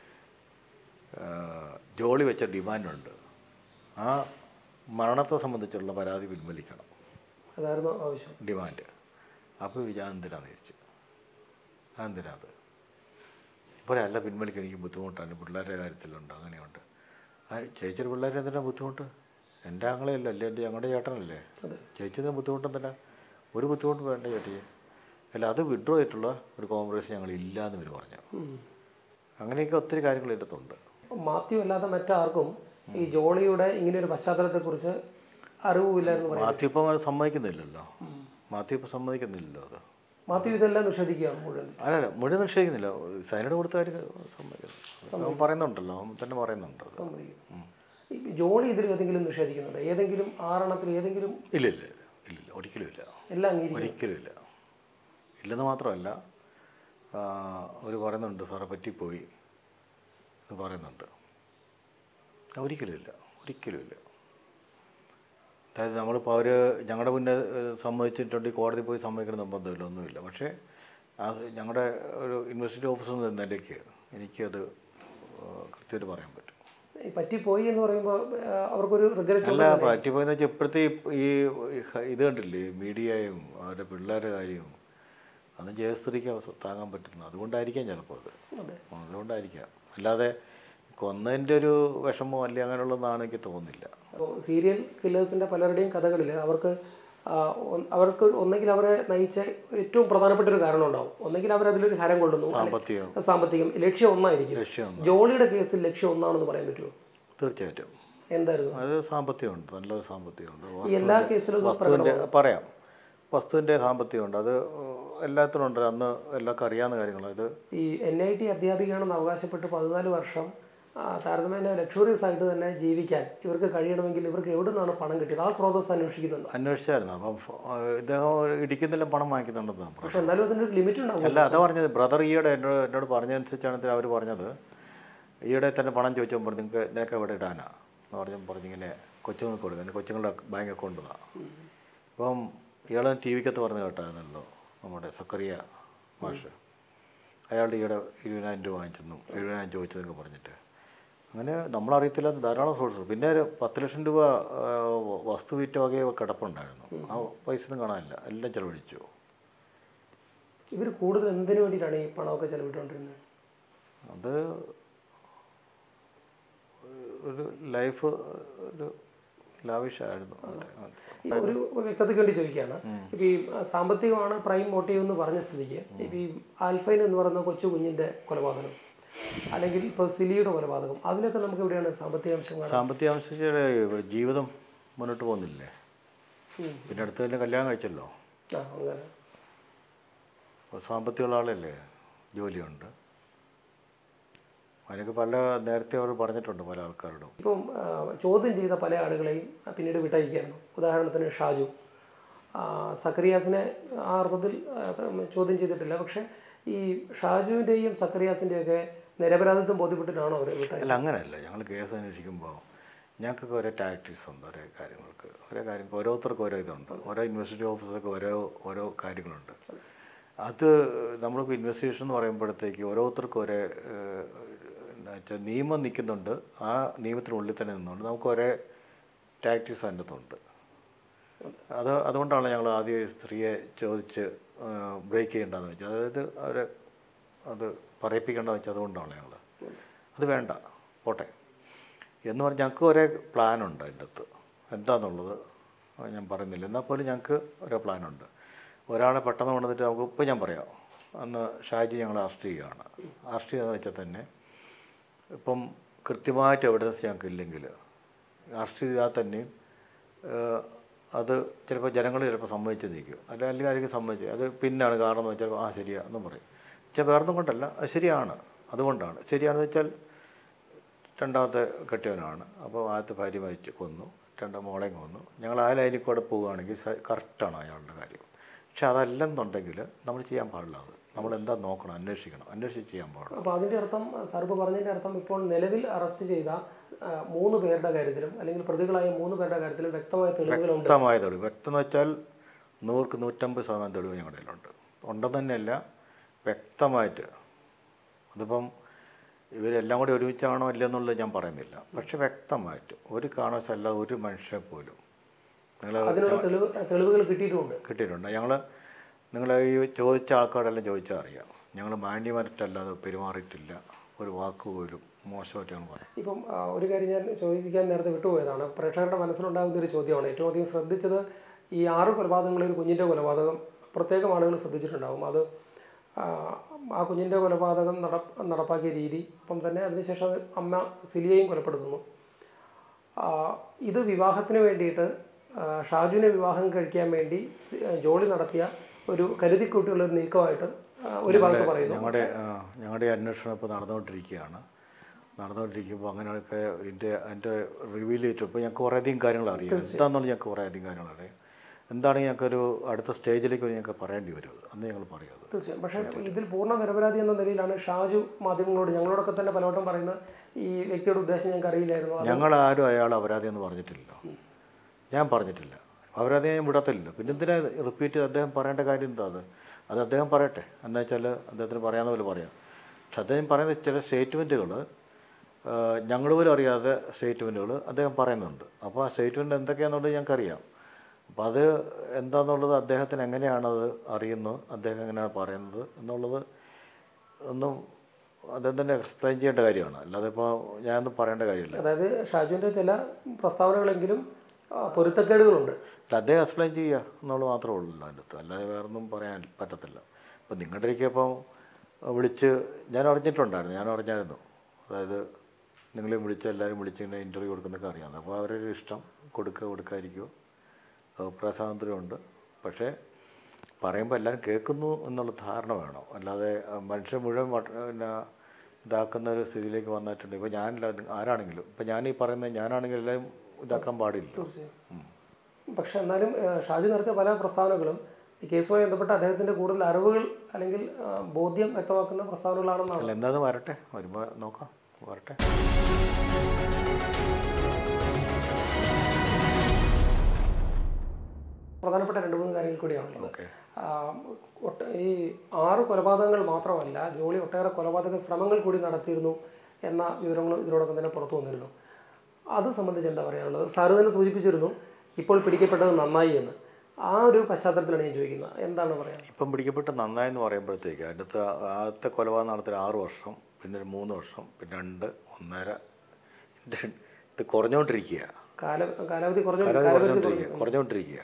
S2: ആ, ജോളി വെച്ച ഡിമാൻഡുണ്ട് ആ മരണത്തെ സംബന്ധിച്ചുള്ള പരാതി പിൻവലിക്കണം
S1: അതായിരുന്നു ആവശ്യം
S2: ഡിമാൻഡ് അപ്പോൾ ഞാൻ എന്തിനാന്ന് ചോദിച്ചു അതെന്തിനാ അത് ഇപ്പോൾ അല്ല പിൻവലിക്കാൻ എനിക്ക് ബുദ്ധിമുട്ടാണ് പിള്ളേരുടെ കാര്യത്തിലുണ്ട് അങ്ങനെയുണ്ട് ആ ചേച്ചിയുടെ പിള്ളേരെ എന്തിനാ ബുദ്ധിമുട്ട് എൻ്റെ ആങ്ങളെയല്ല അല്ലേ എൻ്റെ ഞങ്ങളുടെ ചേട്ടനല്ലേ
S1: അതെ
S2: ചേച്ചിന് ബുദ്ധിമുട്ടെന്തിനാ ഒരു ബുദ്ധിമുട്ട് വേണ്ട ചേട്ടി അല്ല അത് വിഡ്രോ ആയിട്ടുള്ള ഒരു കോൺഗ്രസ് ഞങ്ങൾ ഇല്ല എന്ന് ഇവർ പറഞ്ഞു
S1: ഉം.
S2: അങ്ങനെയൊക്കെ ഒത്തിരി കാര്യങ്ങൾ ഇതിനകത്തുണ്ട്
S1: മാത്യു അല്ലാതെ മറ്റാർക്കും ഈ ജോളിയുടെ ഇങ്ങനെ ഒരു പശ്ചാത്തലത്തെക്കുറിച്ച് അറിവുമില്ലായിരുന്നു പറയാം
S2: മാത്യു ഇപ്പം അത് സമ്മതിക്കുന്നില്ലല്ലോ മാത്യു ഇപ്പം സമ്മതിക്കുന്നില്ലല്ലോ അത്
S1: മാത്യു ഇതെല്ലാം നിഷേധിക്കുകയാണ് മുഴുവൻ
S2: അല്ലല്ല മുഴുവൻ നിശ്ചയിക്കുന്നില്ല സൈനഡ് കൊടുത്ത കാര്യം സമ്മതിക്കുന്നു അവൻ പറയുന്നുണ്ടല്ലോ അവൻ തന്നെ പറയുന്നുണ്ട് അത്
S1: സമ്മതിക്കും ഈ ജോളി ഇതിൽ ഏതെങ്കിലും നിഷേധിക്കുന്നുണ്ട് ഏതെങ്കിലും ആറെണ്ണത്തിൽ ഏതെങ്കിലും
S2: ഇല്ല ഇല്ല ഇല്ല ഇല്ല ഇല്ല ഒരിക്കലും ഇല്ല
S1: എല്ലാം അംഗീകരിക്കും
S2: ഒരിക്കലും ഇല്ല ഇല്ലെന്ന് മാത്രമല്ല അവർ പറയുന്നുണ്ട് സാറെ പറ്റിപ്പോയി എന്ന് പറയുന്നുണ്ട് ഒരിക്കലും ഇല്ല ഒരിക്കലും ഇല്ല അതായത് നമ്മളിപ്പോൾ അവർ ഞങ്ങളുടെ മുന്നേ ഏഹ്, സമ്മതിച്ചിട്ടുണ്ടെങ്കിൽ കോടതി പോയി സമ്മതിക്കണം നിർബന്ധമില്ല ഒന്നുമില്ല പക്ഷേ ആ ഞങ്ങളുടെ ഒരു ഇൻവെസ്റ്റിഗേറ്റ് ഓഫീസർ എന്ന നിലയ്ക്ക് എനിക്കത് ഏഹ്, കൃത്യമായിട്ട് പറയാൻ പറ്റും
S1: ഈ പറ്റിപ്പോയി എന്ന് പറയുമ്പോൾ ആ, അവർക്കൊരു റിഗ്രറ്റ്
S2: അല്ല പറ്റിപ്പോയെന്ന് വെച്ചാൽ ഇപ്പോഴത്തെ ഈ- ഈ ഇത് കണ്ടില്ലേ മീഡിയയും അവരുടെ പിള്ളേരുടെ കാര്യവും അതൊന്നും ജയസ്ത്രീക്ക് അവസ്ഥ താങ്ങാൻ പറ്റുന്നു അതുകൊണ്ടായിരിക്കാം ചിലപ്പോൾ അത്
S1: അതെ
S2: അതുകൊണ്ടായിരിക്കാം അല്ലാതെ കൊന്നതിൻ്റെ ഒരു വിഷമോ അല്ലെങ്കിൽ അങ്ങനെയുള്ളതെന്നാണ് എനിക്ക് തോന്നുന്നില്ല
S1: അപ്പോൾ സീരിയൽ കില്ലേഴ്സിൻ്റെ പലരുടെയും കഥകളിൽ അവർക്ക് ആ, ഒ- അവർക്ക് ഒന്നെങ്കിൽ അവരെ നയിച്ച ഏറ്റവും പ്രധാനപ്പെട്ട ഒരു കാരണം ഉണ്ടാവും ഒന്നെങ്കിൽ അവർ അതിലൊരു ഹരം കൊള്ളുന്നു
S2: സാമ്പത്തികം
S1: അല്ലെ- സാമ്പത്തികം ലക്ഷ്യം ഒന്നായിരിക്കും
S2: ലക്ഷ്യം
S1: ജോളിയുടെ കേസിൽ ലക്ഷ്യം ഒന്നാണെന്ന് പറയാൻ പറ്റുമോ
S2: തീർച്ചയായിട്ടും
S1: എന്തായിരുന്നു
S2: അത് സാമ്പത്തികമുണ്ട് നല്ലൊരു സാമ്പത്തികമുണ്ട്
S1: ഈ എല്ലാ കേസിലും ഇത്
S2: വസ്തുവിൻ്റെ പറയാം വസ്തുവിൻ്റെ സാമ്പത്തികമുണ്ട് അത് എല്ലാത്തിനും ഉണ്ട് അന്ന് എല്ലാവർക്കും അറിയാവുന്ന കാര്യങ്ങളാണ് ഇത്
S1: ഈ എൻ ഐ ടി അധ്യാപികയാണെന്ന് അവകാശപ്പെട്ട് പതിനാല് വർഷം ആ, താരതമ്യേന ലക്ഷറീസ് ആയിട്ട് തന്നെ ജീവിക്കാൻ ഇവർക്ക് കഴിയണമെങ്കിൽ ഇവർക്ക് എവിടെ നിന്നാണ് പണം കിട്ടിയത് ആ സ്രോതസ് അന്വേഷിക്കുന്നുണ്ട്
S2: അന്വേഷിച്ചായിരുന്നു അപ്പം ഫ- ആ, ഇദ്ദേഹം ഇടിക്കുന്നില്ല പണം വാങ്ങിക്കുന്നുണ്ടെന്ന് പറഞ്ഞു
S1: പക്ഷെ എന്നാലും അതിനൊരു ലിമിറ്റ് ഉണ്ടാവും
S2: അല്ല അതാ പറഞ്ഞത് ബ്രദർ ഈയിടെ എന്നോട് എന്നോട് പറഞ്ഞതനുസരിച്ചാണ് അവർ പറഞ്ഞത് ഈയിടെ തന്നെ പണം ചോദിച്ചപ്പോൾ പറഞ്ഞു നിങ്ങൾക്ക് നിനക്ക് എവിടെ ഇടാനാ എന്ന് പറഞ്ഞപ്പോൾ പറഞ്ഞിങ്ങനെ കൊച്ചുങ്ങൾക്ക് കൊടുക്കുക കൊച്ചുങ്ങളുടെ ബാങ്ക് അക്കൗണ്ട് ഇതാ അപ്പം ഇയാൾ ടി വിക്കകത്ത് പറഞ്ഞ് കേട്ടായിരുന്നല്ലോ നമ്മുടെ സക്കറിയ മാഷ് അയാളുടെ ഈയിടെ ഇരുപതിനായിരം രൂപ വാങ്ങിച്ചെന്നും എഴുപതിനായിരം ചോദിച്ചതെന്നൊക്കെ പറഞ്ഞിട്ട് അങ്ങനെ നമ്മളറിയത്തില്ലാത്ത ധാരാളം സോഴ്സ് പിന്നെ ഒരു പത്ത് ലക്ഷം രൂപ ആ, വസ്തു വിറ്റ വകയെ കിടപ്പുണ്ടായിരുന്നു ആ പൈസ ഒന്നും കാണാനില്ല എല്ലാം ചിലവഴിച്ചു
S1: ഇവർ കൂടുതൽ എന്തിനു വേണ്ടിയിട്ടാണ് ഈ പണമൊക്കെ ചെലവിട്ടുകൊണ്ടിരുന്നത്
S2: അത് ഒരു ലൈഫ് ഒരു ലാവിഷായിരുന്നു
S1: ഈ ഒരു വ്യക്തതയ്ക്ക് വേണ്ടി ചോദിക്കുകയാണ് ഇപ്പം ഈ സാമ്പത്തികമാണ് പ്രൈം മോട്ടീവ് എന്ന് പറഞ്ഞ സ്ഥിതിക്ക് ഇപ്പം ഈ ആൽഫൈൻ എന്ന് പറയുന്ന കൊച്ചു കുഞ്ഞിൻ്റെ കൊലപാതകം അല്ലെങ്കിൽ ഇപ്പോൾ സിലിയുടെ കൊലപാതകം അതിലൊക്കെ നമുക്ക് എവിടെയാണ് സാമ്പത്തിക അംശം കാണുന്നത്?
S2: സാമ്പത്തിക ആവശ്യത്തിൽ ജീവിതം മുന്നോട്ട് പോകുന്നില്ലേ
S1: ഉം.
S2: പിന്നെ അടുത്ത് തന്നെ കല്യാണം കഴിച്ചല്ലോ
S1: ആ അങ്ങനെ
S2: അപ്പോൾ സാമ്പത്തികമുള്ള ആളല്ലേ ജോലിയുണ്ട് അതിനൊക്കെ പല നേരത്തെ അവർ പറഞ്ഞിട്ടുണ്ട് പല ആൾക്കാരോടും
S1: ഇപ്പം ആ, ചോദ്യം ചെയ്ത പല ആളുകളെയും പിന്നീട് വിട്ടയക്കുകയായിരുന്നു ഉദാഹരണത്തിന് ഷാജു ആ, സക്കറിയാസിനെ ആ അർത്ഥത്തിൽ ആ, ചോദ്യം ചെയ്തിട്ടില്ല പക്ഷേ ഈ ഷാജുവിൻ്റെയും സക്കറിയാസിൻ്റെയൊക്കെ നിരപരാധിത്വം ബോധ്യപ്പെട്ടിട്ടാണോ അവർ വിട്ടയച്ചത്
S2: അല്ല അങ്ങനെയല്ല ഞങ്ങൾ കേസ് അന്വേഷിക്കുമ്പോൾ ഞങ്ങൾക്കൊക്കെ ഓരോ ടാക്ടീസ് ഉണ്ട് ഓരോ കാര്യങ്ങൾക്ക് ഓരോ കാര്യം ഓരോരുത്തർക്കും ഓരോ ഇതുണ്ട് ഓരോ ഇൻവെസ്റ്റിഗേഷൻ ഓഫീസർക്ക് ഓരോ ഓരോ കാര്യങ്ങളുണ്ട് അത് നമ്മളിപ്പോൾ ഇൻവെസ്റ്റിഗേഷൻ എന്ന് പറയുമ്പോഴത്തേക്ക് ഓരോരുത്തർക്കും ഒരേ ഏഹ്, എന്താ വെച്ചാൽ നിയമം നിൽക്കുന്നുണ്ട് ആ നിയമത്തിനുള്ളിൽ തന്നെ നിന്നുകൊണ്ട് നമുക്ക് ഒരേ ടാക്ടീസ് അതിൻ്റെ അകത്തുണ്ട് അത് അതുകൊണ്ടാണ് ഞങ്ങൾ ആദ്യം ഈ സ്ത്രീയെ ചോദിച്ച് ബ്രേക്ക് ചെയ്യേണ്ടതെന്ന് വെച്ചാൽ അതായത് അവരെ അത് പറയിപ്പിക്കേണ്ടതെന്ന് വെച്ചാൽ അതുകൊണ്ടാണ് ഞങ്ങൾ അത് വേണ്ട പോട്ടെ എന്ന് പറഞ്ഞാൽ ഞങ്ങൾക്ക് ഒരേ പ്ലാനുണ്ട് അതിൻ്റെ അകത്ത് എന്താണെന്നുള്ളത് ഞാൻ പറയുന്നില്ല എന്നാൽ പോലും ഞങ്ങൾക്ക് ഒരേ പ്ലാനുണ്ട് ഒരാളെ പെട്ടെന്ന് കൊണ്ടുവന്നിട്ട് നമുക്ക് ഇപ്പം ഞാൻ പറയാം അന്ന് ഷാജി ഞങ്ങൾ അറസ്റ്റ് ചെയ്യുകയാണ് അറസ്റ്റ് ചെയ്യുകയെന്ന് വെച്ചാൽ തന്നെ ഇപ്പം കൃത്യമായിട്ട് എവിഡൻസ് ഞങ്ങൾക്ക് ഇല്ലെങ്കിൽ അറസ്റ്റ് ചെയ്താൽ തന്നെയും ഏഹ്, അത് ചിലപ്പോൾ ജനങ്ങൾ ചിലപ്പോൾ സമ്മതിച്ചെന്നിരിക്കും അല്ല അല്ലെങ്കിൽ ആരെങ്കിലും സമ്മതിച്ച് അത് പിന്നാണ് കാരണം എന്ന് വെച്ചാൽ ആ ശരിയാ എന്നും പറയും പക്ഷേ വേറൊന്നും കൊണ്ടല്ല അത് ശരിയാണ് അതുകൊണ്ടാണ് ശരിയാണെന്ന് വെച്ചാൽ രണ്ടാമത്തെ കെട്ടിയവനാണ് അപ്പോൾ ആദ്യത്തെ ഭാര്യ മരിച്ച് കൊന്നു രണ്ടാം മോളെയും കൊന്നു ഞങ്ങൾ ആ ലൈനിൽ കൂടെ പോവുകയാണെങ്കിൽ സ- കറക്റ്റാണ് അയാളുടെ കാര്യം പക്ഷെ അതല്ലെന്നുണ്ടെങ്കിൽ നമ്മൾ ചെയ്യാൻ പാടില്ല അത് നമ്മൾ എന്താ നോക്കണം അന്വേഷിക്കണം അന്വേഷിച്ച് ചെയ്യാൻ പാടില്ല
S1: അപ്പോൾ അതിൻ്റെ അർത്ഥം സർബ് പറഞ്ഞതിൻ്റെ അർത്ഥം ഇപ്പോൾ നിലവിൽ അറസ്റ്റ് ചെയ്ത ആ, മൂന്ന് പേരുടെ കാര്യത്തിലും അല്ലെങ്കിൽ പ്രതികളായ മൂന്ന് പേരുടെ കാര്യത്തിലും വ്യക്തമായ തെളിവുകളുണ്ട്
S2: വ്യക്തമായ തെളിവ് വ്യക്തം എന്ന് വെച്ചാൽ നൂർക്ക് നൂറ്റമ്പത് ശതമാനം തെളിവ് ഞങ്ങളുടെ കയ്യിലുണ്ട് ഉണ്ടെന്ന് തന്നെയല്ല വ്യക്തമായിട്ട് അതിപ്പം ഇവരെല്ലാം കൂടി ഒരുമിച്ചാണോ ഇല്ലെന്നുള്ളത് ഞാൻ പറയുന്നില്ല പക്ഷെ വ്യക്തമായിട്ട് ഒരു കാരണവശാല ഒരു മനുഷ്യനെ പോലും നിങ്ങൾ
S1: അതിനുള്ള തെളിവ് തെളിവുകൾ കിട്ടിയിട്ടുമുണ്ട്
S2: കിട്ടിയിട്ടുണ്ട് ഞങ്ങൾ നിങ്ങൾ ഈ ചോദിച്ച ആൾക്കാരെല്ലാം ചോദിച്ചാൽ അറിയാം ഞങ്ങൾ മാന്യമായിട്ടല്ലാതെ പെരുമാറിയിട്ടില്ല ഒരു വാക്ക് പോലും മോശമായിട്ട് ഞങ്ങൾ പറയും
S1: ഇപ്പം ആ, ഒരു കാര്യം ഞാൻ ചോദിക്കാൻ നേരത്തെ വിട്ടുപോയതാണ് പ്രേക്ഷകരുടെ മനസ്സിലുണ്ടാകുന്ന ഒരു ചോദ്യമാണ് ഏറ്റവും അധികം ശ്രദ്ധിച്ചത് ഈ ആറ് കൊലപാതകങ്ങളിൽ ഒരു കുഞ്ഞിൻ്റെ കൊലപാതകം പ്രത്യേകം ആളുകൾ ശ്രദ്ധിച്ചിട്ടുണ്ടാകും അത് ആ, ആ കുഞ്ഞിൻ്റെ കൊലപാതകം നട നടപ്പാക്കിയ രീതി അപ്പം തന്നെ അതിനുശേഷം അമ്മ സിലിയെയും കൊലപ്പെടുത്തുന്നു ആ, ഇത് വിവാഹത്തിന് വേണ്ടിയിട്ട് ആ, ഷാജുവിനെ വിവാഹം കഴിക്കാൻ വേണ്ടി സി- ജോളി നടത്തിയ ഒരു കരുതിക്കൂട്ടിയുള്ള ഒരു നീക്കമായിട്ട് ആ, ഒരു ഭാഗത്ത് പറയുന്നു
S2: ഞങ്ങളുടെ ആ, ഞങ്ങളുടെ അന്വേഷണം ഇപ്പോൾ നടന്നുകൊണ്ടിരിക്കുകയാണ് നടന്നുകൊണ്ടിരിക്കുമ്പോൾ അങ്ങനെയൊക്കെ ഇതിൻ്റെ അതിൻ്റെ റിവീൽ ചെയ്തിട്ട് ഞങ്ങൾക്ക് കുറേയധികം കാര്യങ്ങൾ അറിയാം എന്താണെന്നുള്ള ഞങ്ങൾക്ക് കുറേയധികം കാര്യങ്ങൾ അറിയാം എന്താണെങ്കിൽ ഞങ്ങൾക്കൊരു അടുത്ത സ്റ്റേജിലേക്ക് ഞങ്ങൾക്ക് പറയേണ്ടി വരും അത്. അന്ന് ഞങ്ങൾ പറയും അത്
S1: തീർച്ചയായും പക്ഷേ ഇതിൽ പൂർണ്ണ നിരപരാധി എന്ന നിലയിലാണ് ഷാജു മാധ്യമങ്ങളോട് ഞങ്ങളോടൊക്കെ തന്നെ പലവട്ടം പറയുന്നത് ഈ വ്യക്തിയുടെ ഉദ്ദേശം ഞങ്ങൾക്ക് അറിയില്ലായിരുന്നു അത്
S2: ഞങ്ങൾ ആരും അയാൾ അപരാധി എന്ന് പറഞ്ഞിട്ടില്ല ഞാൻ പറഞ്ഞിട്ടില്ല അപരാധി ഞാൻ വിടത്തില്ല പിന്നെ എന്തിനാ റിപ്പീറ്റ് ചെയ്ത് അദ്ദേഹം പറയേണ്ട കാര്യം എന്താ അത് അത് അദ്ദേഹം പറയട്ടെ എന്താ വെച്ചാൽ അദ്ദേഹത്തിന് പറയാവുന്ന പോലെ പറയാം പക്ഷെ അദ്ദേഹം പറയുന്ന ചില സ്റ്റേറ്റ്മെൻറ്റുകൾ ഞങ്ങൾ പോലും അറിയാതെ സ്റ്റേറ്റ്മെൻറ്റുകൾ അദ്ദേഹം പറയുന്നുണ്ട് അപ്പോൾ ആ സ്റ്റേറ്റ്മെൻറ്റ് എന്തൊക്കെയാണെന്നുള്ളത് ഞങ്ങൾക്കറിയാം അപ്പോൾ അത് എന്താണെന്നുള്ളത് അദ്ദേഹത്തിന് എങ്ങനെയാണത് അറിയുന്നത് അദ്ദേഹം എങ്ങനെയാണ് പറയുന്നത് എന്നുള്ളത് ഒന്നും അദ്ദേഹം തന്നെ എക്സ്പ്ലെയിൻ ചെയ്യേണ്ട കാര്യമാണ് അല്ലാതെ ഇപ്പോൾ ഞാനൊന്നും പറയേണ്ട കാര്യമില്ല
S1: അതായത് ഷാജുവിൻ്റെ ചില പ്രസ്താവനകളെങ്കിലും ആ, പൊരുത്തക്കേടുകളുണ്ട്
S2: അല്ല അദ്ദേഹം എക്സ്പ്ലെയിൻ ചെയ്യുക എന്നുള്ളത് മാത്രമേ ഉള്ളൂ അതിൻ്റെ അകത്ത് അല്ലാതെ വേറൊന്നും പറയാൻ പറ്റത്തില്ല ഇപ്പം നിങ്ങളുടെ ഇപ്പം വിളിച്ച് ഞാൻ അറിഞ്ഞിട്ടുണ്ടായിരുന്നു ഞാൻ അറിഞ്ഞായിരുന്നു അതായത് നിങ്ങളെ വിളിച്ച് എല്ലാവരും വിളിച്ച് ഇങ്ങനെ ഇൻ്റർവ്യൂ കൊടുക്കുന്നൊക്കെ അറിയാം അപ്പോൾ അവരൊരു ഇഷ്ടം കൊടുക്കുക കൊടുക്കാതിരിക്കുമോ അഭിപ്രായ സ്വാതന്ത്ര്യമുണ്ട് പക്ഷേ പറയുമ്പോൾ എല്ലാവരും കേൾക്കുന്നു എന്നുള്ള ധാരണ വേണം അല്ലാതെ ആ, മനുഷ്യൻ മുഴുവൻ വട്ട- പിന്നെ ഇതാക്കുന്ന ഒരു സ്ഥിതിയിലേക്ക് വന്നിട്ടുണ്ട് ഇപ്പോൾ ഞാനില്ല അത് ആരാണെങ്കിലും ഇപ്പോൾ ഞാൻ ഈ പറയുന്നത് ഞാനാണെങ്കിൽ എല്ലാവരും ഇതാക്കാൻ പാടില്ല
S1: തീർച്ചയായും പക്ഷെ എന്നാലും ഏഹ്, ഷാജി നടത്തിയ പല പ്രസ്താവനകളും ഈ കേസുമായി ബന്ധപ്പെട്ട അദ്ദേഹത്തിന്റെ കൂടുതൽ അറിവുകൾ അല്ലെങ്കിൽ ആ, ബോധ്യം വ്യക്തമാക്കുന്ന പ്രസ്താവനകളാണെന്നാണ്
S2: അല്ല എന്താന്ന് വരട്ടെ വരുമ്പോൾ നോക്കാം വരട്ടെ
S1: പ്രധാനപ്പെട്ട രണ്ട് മൂന്ന് കാര്യങ്ങൾ കൂടിയാണുള്ളത്
S2: ഓക്കെ
S1: ആ, ഒട്ട- ഈ ആറ് കൊലപാതകങ്ങൾ മാത്രമല്ല ജോളി ഒട്ടേറെ കൊലപാതക ശ്രമങ്ങൾ കൂടി നടത്തിയിരുന്നു എന്ന വിവരങ്ങളും ഇതിനോടൊപ്പം തന്നെ പുറത്തു വന്നിരുന്നു അത് സംബന്ധിച്ച് എന്താ പറയാനുള്ളത് സാറ് തന്നെ സൂചിപ്പിച്ചിരുന്നു ഇപ്പോൾ പിടിക്കപ്പെട്ടത് നന്നായി എന്ന് ആ ഒരു പശ്ചാത്തലത്തിലാണ് ഞാൻ ചോദിക്കുന്നത് എന്താണ് പറയാൻ
S2: ഇപ്പം പിടിക്കപ്പെട്ട് നന്നായെന്ന് പറയുമ്പോഴത്തേക്ക് അതിൻ്റെ ആദ്യത്തെ കൊലപാതകം നടത്തിയ ആറ് വർഷം പിന്നെ ഒരു മൂന്ന് വർഷം പിന്നെ രണ്ട് ഒന്നര ഇത് ഇത് കുറഞ്ഞുകൊണ്ടിരിക്കുക
S1: കാല കാലാവധി കുറഞ്ഞു
S2: കാലാവധി
S1: കാലാവധി
S2: കുറഞ്ഞുകൊണ്ടിരിക്കുക കുറഞ്ഞുകൊണ്ടിരിക്കുക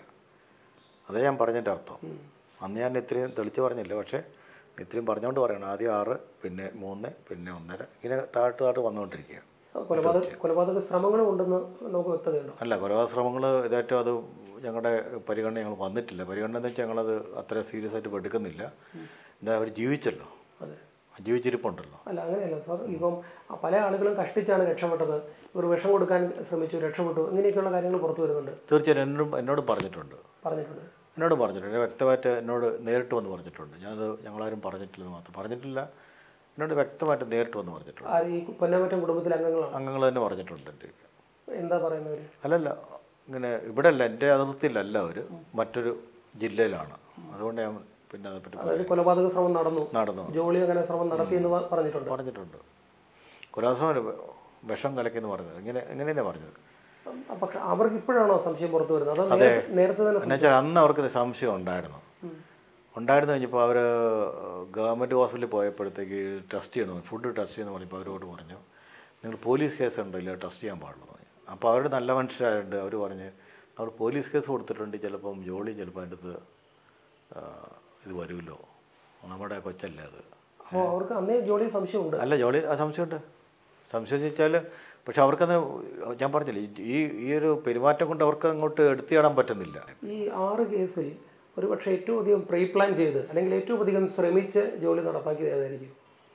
S2: അതേ ഞാൻ പറഞ്ഞതിൻ്റെ അർത്ഥം അന്ന് ഞാൻ ഇത്രയും തെളിച്ച് പറഞ്ഞില്ല പക്ഷേ ഇത്രയും പറഞ്ഞുകൊണ്ട് പറയണം ആദ്യം ആറ് പിന്നെ മൂന്ന് പിന്നെ ഒന്നര ഇങ്ങനെ താഴ്ത്ത് താഴ്ത്ത് വന്നുകൊണ്ടിരിക്കുക
S1: കൊലപാതക കൊലപാതക ശ്രമങ്ങളും ഉണ്ടെന്ന് നമുക്ക് വ്യക്തതയുണ്ടോ
S2: അല്ല കൊലപാതക ശ്രമങ്ങൾ ഇതായിട്ടും അത് ഞങ്ങളുടെ പരിഗണന ഞങ്ങൾ വന്നിട്ടില്ല പരിഗണന എന്ന് വെച്ചാൽ ഞങ്ങളത് അത്ര സീരിയസ് ആയിട്ട് എടുക്കുന്നില്ല എന്താ അവർ ജീവിച്ചല്ലോ
S1: അതെ
S2: ജീവിച്ചിരിപ്പുണ്ടല്ലോ
S1: അല്ല അങ്ങനെയല്ല സാർ ഇപ്പം ആ പല ആളുകളും കഷ്ടിച്ചാണ് രക്ഷപ്പെട്ടത് ഇവർ വിഷം കൊടുക്കാൻ ശ്രമിച്ചു രക്ഷപ്പെട്ടു ഇങ്ങനെയൊക്കെയുള്ള കാര്യങ്ങൾ പുറത്തു വരുന്നുണ്ട്
S2: തീർച്ചയായും എന്നോട് എന്നോട് പറഞ്ഞിട്ടുണ്ട്
S1: പറഞ്ഞിട്ടുണ്ട്
S2: എന്നോട് പറഞ്ഞിട്ടുണ്ട് എന്നെ വ്യക്തമായിട്ട് എന്നോട് നേരിട്ട് വന്ന് പറഞ്ഞിട്ടുണ്ട് ഞാനത് ഞങ്ങളാരും പറഞ്ഞിട്ടില്ലെന്ന് മാത്രം പറഞ്ഞിട്ടില്ല എന്നോട് വ്യക്തമായിട്ട് നേരിട്ട് വന്ന് പറഞ്ഞിട്ടുണ്ട്
S1: ആ ഈ പൊന്നമറ്റം കുടുംബത്തിലെ അംഗങ്ങളാണ്
S2: അംഗങ്ങൾ തന്നെ പറഞ്ഞിട്ടുണ്ട് എൻ്റെ
S1: എന്താ പറയുന്നവർ
S2: അല്ലല്ല ഇങ്ങനെ ഇവിടെ അല്ല എൻ്റെ അതിർത്തിയിലല്ല അവർ മറ്റൊരു ജില്ലയിലാണ് അതുകൊണ്ട് ഞാൻ പിന്നെ അതേപ്പറ്റി പറ-
S1: അതായത് കൊലപാതക ശ്രമം നടന്നു
S2: നടന്നു
S1: ജോളി അങ്ങനെ ശ്രമം നടത്തി എന്ന് പ- പറഞ്ഞിട്ടുണ്ട്
S2: പറഞ്ഞിട്ടുണ്ട് കൊലാശ്രമം വിഷം കലക്കിയെന്ന് പറഞ്ഞത് ഇങ്ങനെ എങ്ങനെയാണ് പറഞ്ഞത്
S1: ഉം, പക്ഷെ അവർക്ക് ഇപ്പോഴാണോ സംശയം പുറത്തു വരുന്നത് അതോ നേരത്തെ- നേരത്തെ തന്നെ
S2: എന്ന് വെച്ചാൽ അന്ന് അവർക്ക് സംശയം ഉണ്ടായിരുന്നു ഉണ്ടായിരുന്നു കഴിഞ്ഞപ്പോൾ അവർ ഗവൺമെൻറ് ഹോസ്പിറ്റലിൽ പോയപ്പോഴത്തേക്ക് ടെസ്റ്റ് ചെയ്യണം ഫുഡ് ടെസ്റ്റ് ചെയ്യുന്ന പറഞ്ഞപ്പോൾ അവരോട് പറഞ്ഞു നിങ്ങൾ പോലീസ് കേസ് ഉണ്ടോ ഇല്ല ടെസ്റ്റ് ചെയ്യാൻ പാടുള്ളൂ എന്ന് പറഞ്ഞു അപ്പോൾ അവർ നല്ല മനുഷ്യരായതുകൊണ്ട് അവർ പറഞ്ഞ് നമ്മൾ പോലീസ് കേസ് കൊടുത്തിട്ടുണ്ട് ചിലപ്പം ജോളി ചിലപ്പോൾ അതിൻ്റെ അകത്ത് ആ, ഇത് വരുമല്ലോ നമ്മുടെ കൊച്ചല്ലേ അത്
S1: അപ്പോൾ അവർക്ക് അന്നേ ജോളി സംശയമുണ്ട്
S2: അല്ല ജോളി ആ സംശയമുണ്ട് സംശയം ചോദിച്ചാൽ പക്ഷെ അവർക്കത് ഞാൻ പറഞ്ഞില്ലേ ഈ- ഈ ഈ ഒരു പെരുമാറ്റം കൊണ്ട് അവർക്ക് അങ്ങോട്ട് എടുത്തിടാൻ പറ്റുന്നില്ല
S1: ഈ ആറ് കേസിൽ ഒരു പക്ഷേ ഏറ്റവും അധികം പ്രീ പ്ലാൻ ചെയ്ത് അല്ലെങ്കിൽ ഏറ്റവും അധികം ശ്രമിച്ച് ജോലി നടപ്പാക്കിയത് ഏതായിരിക്കും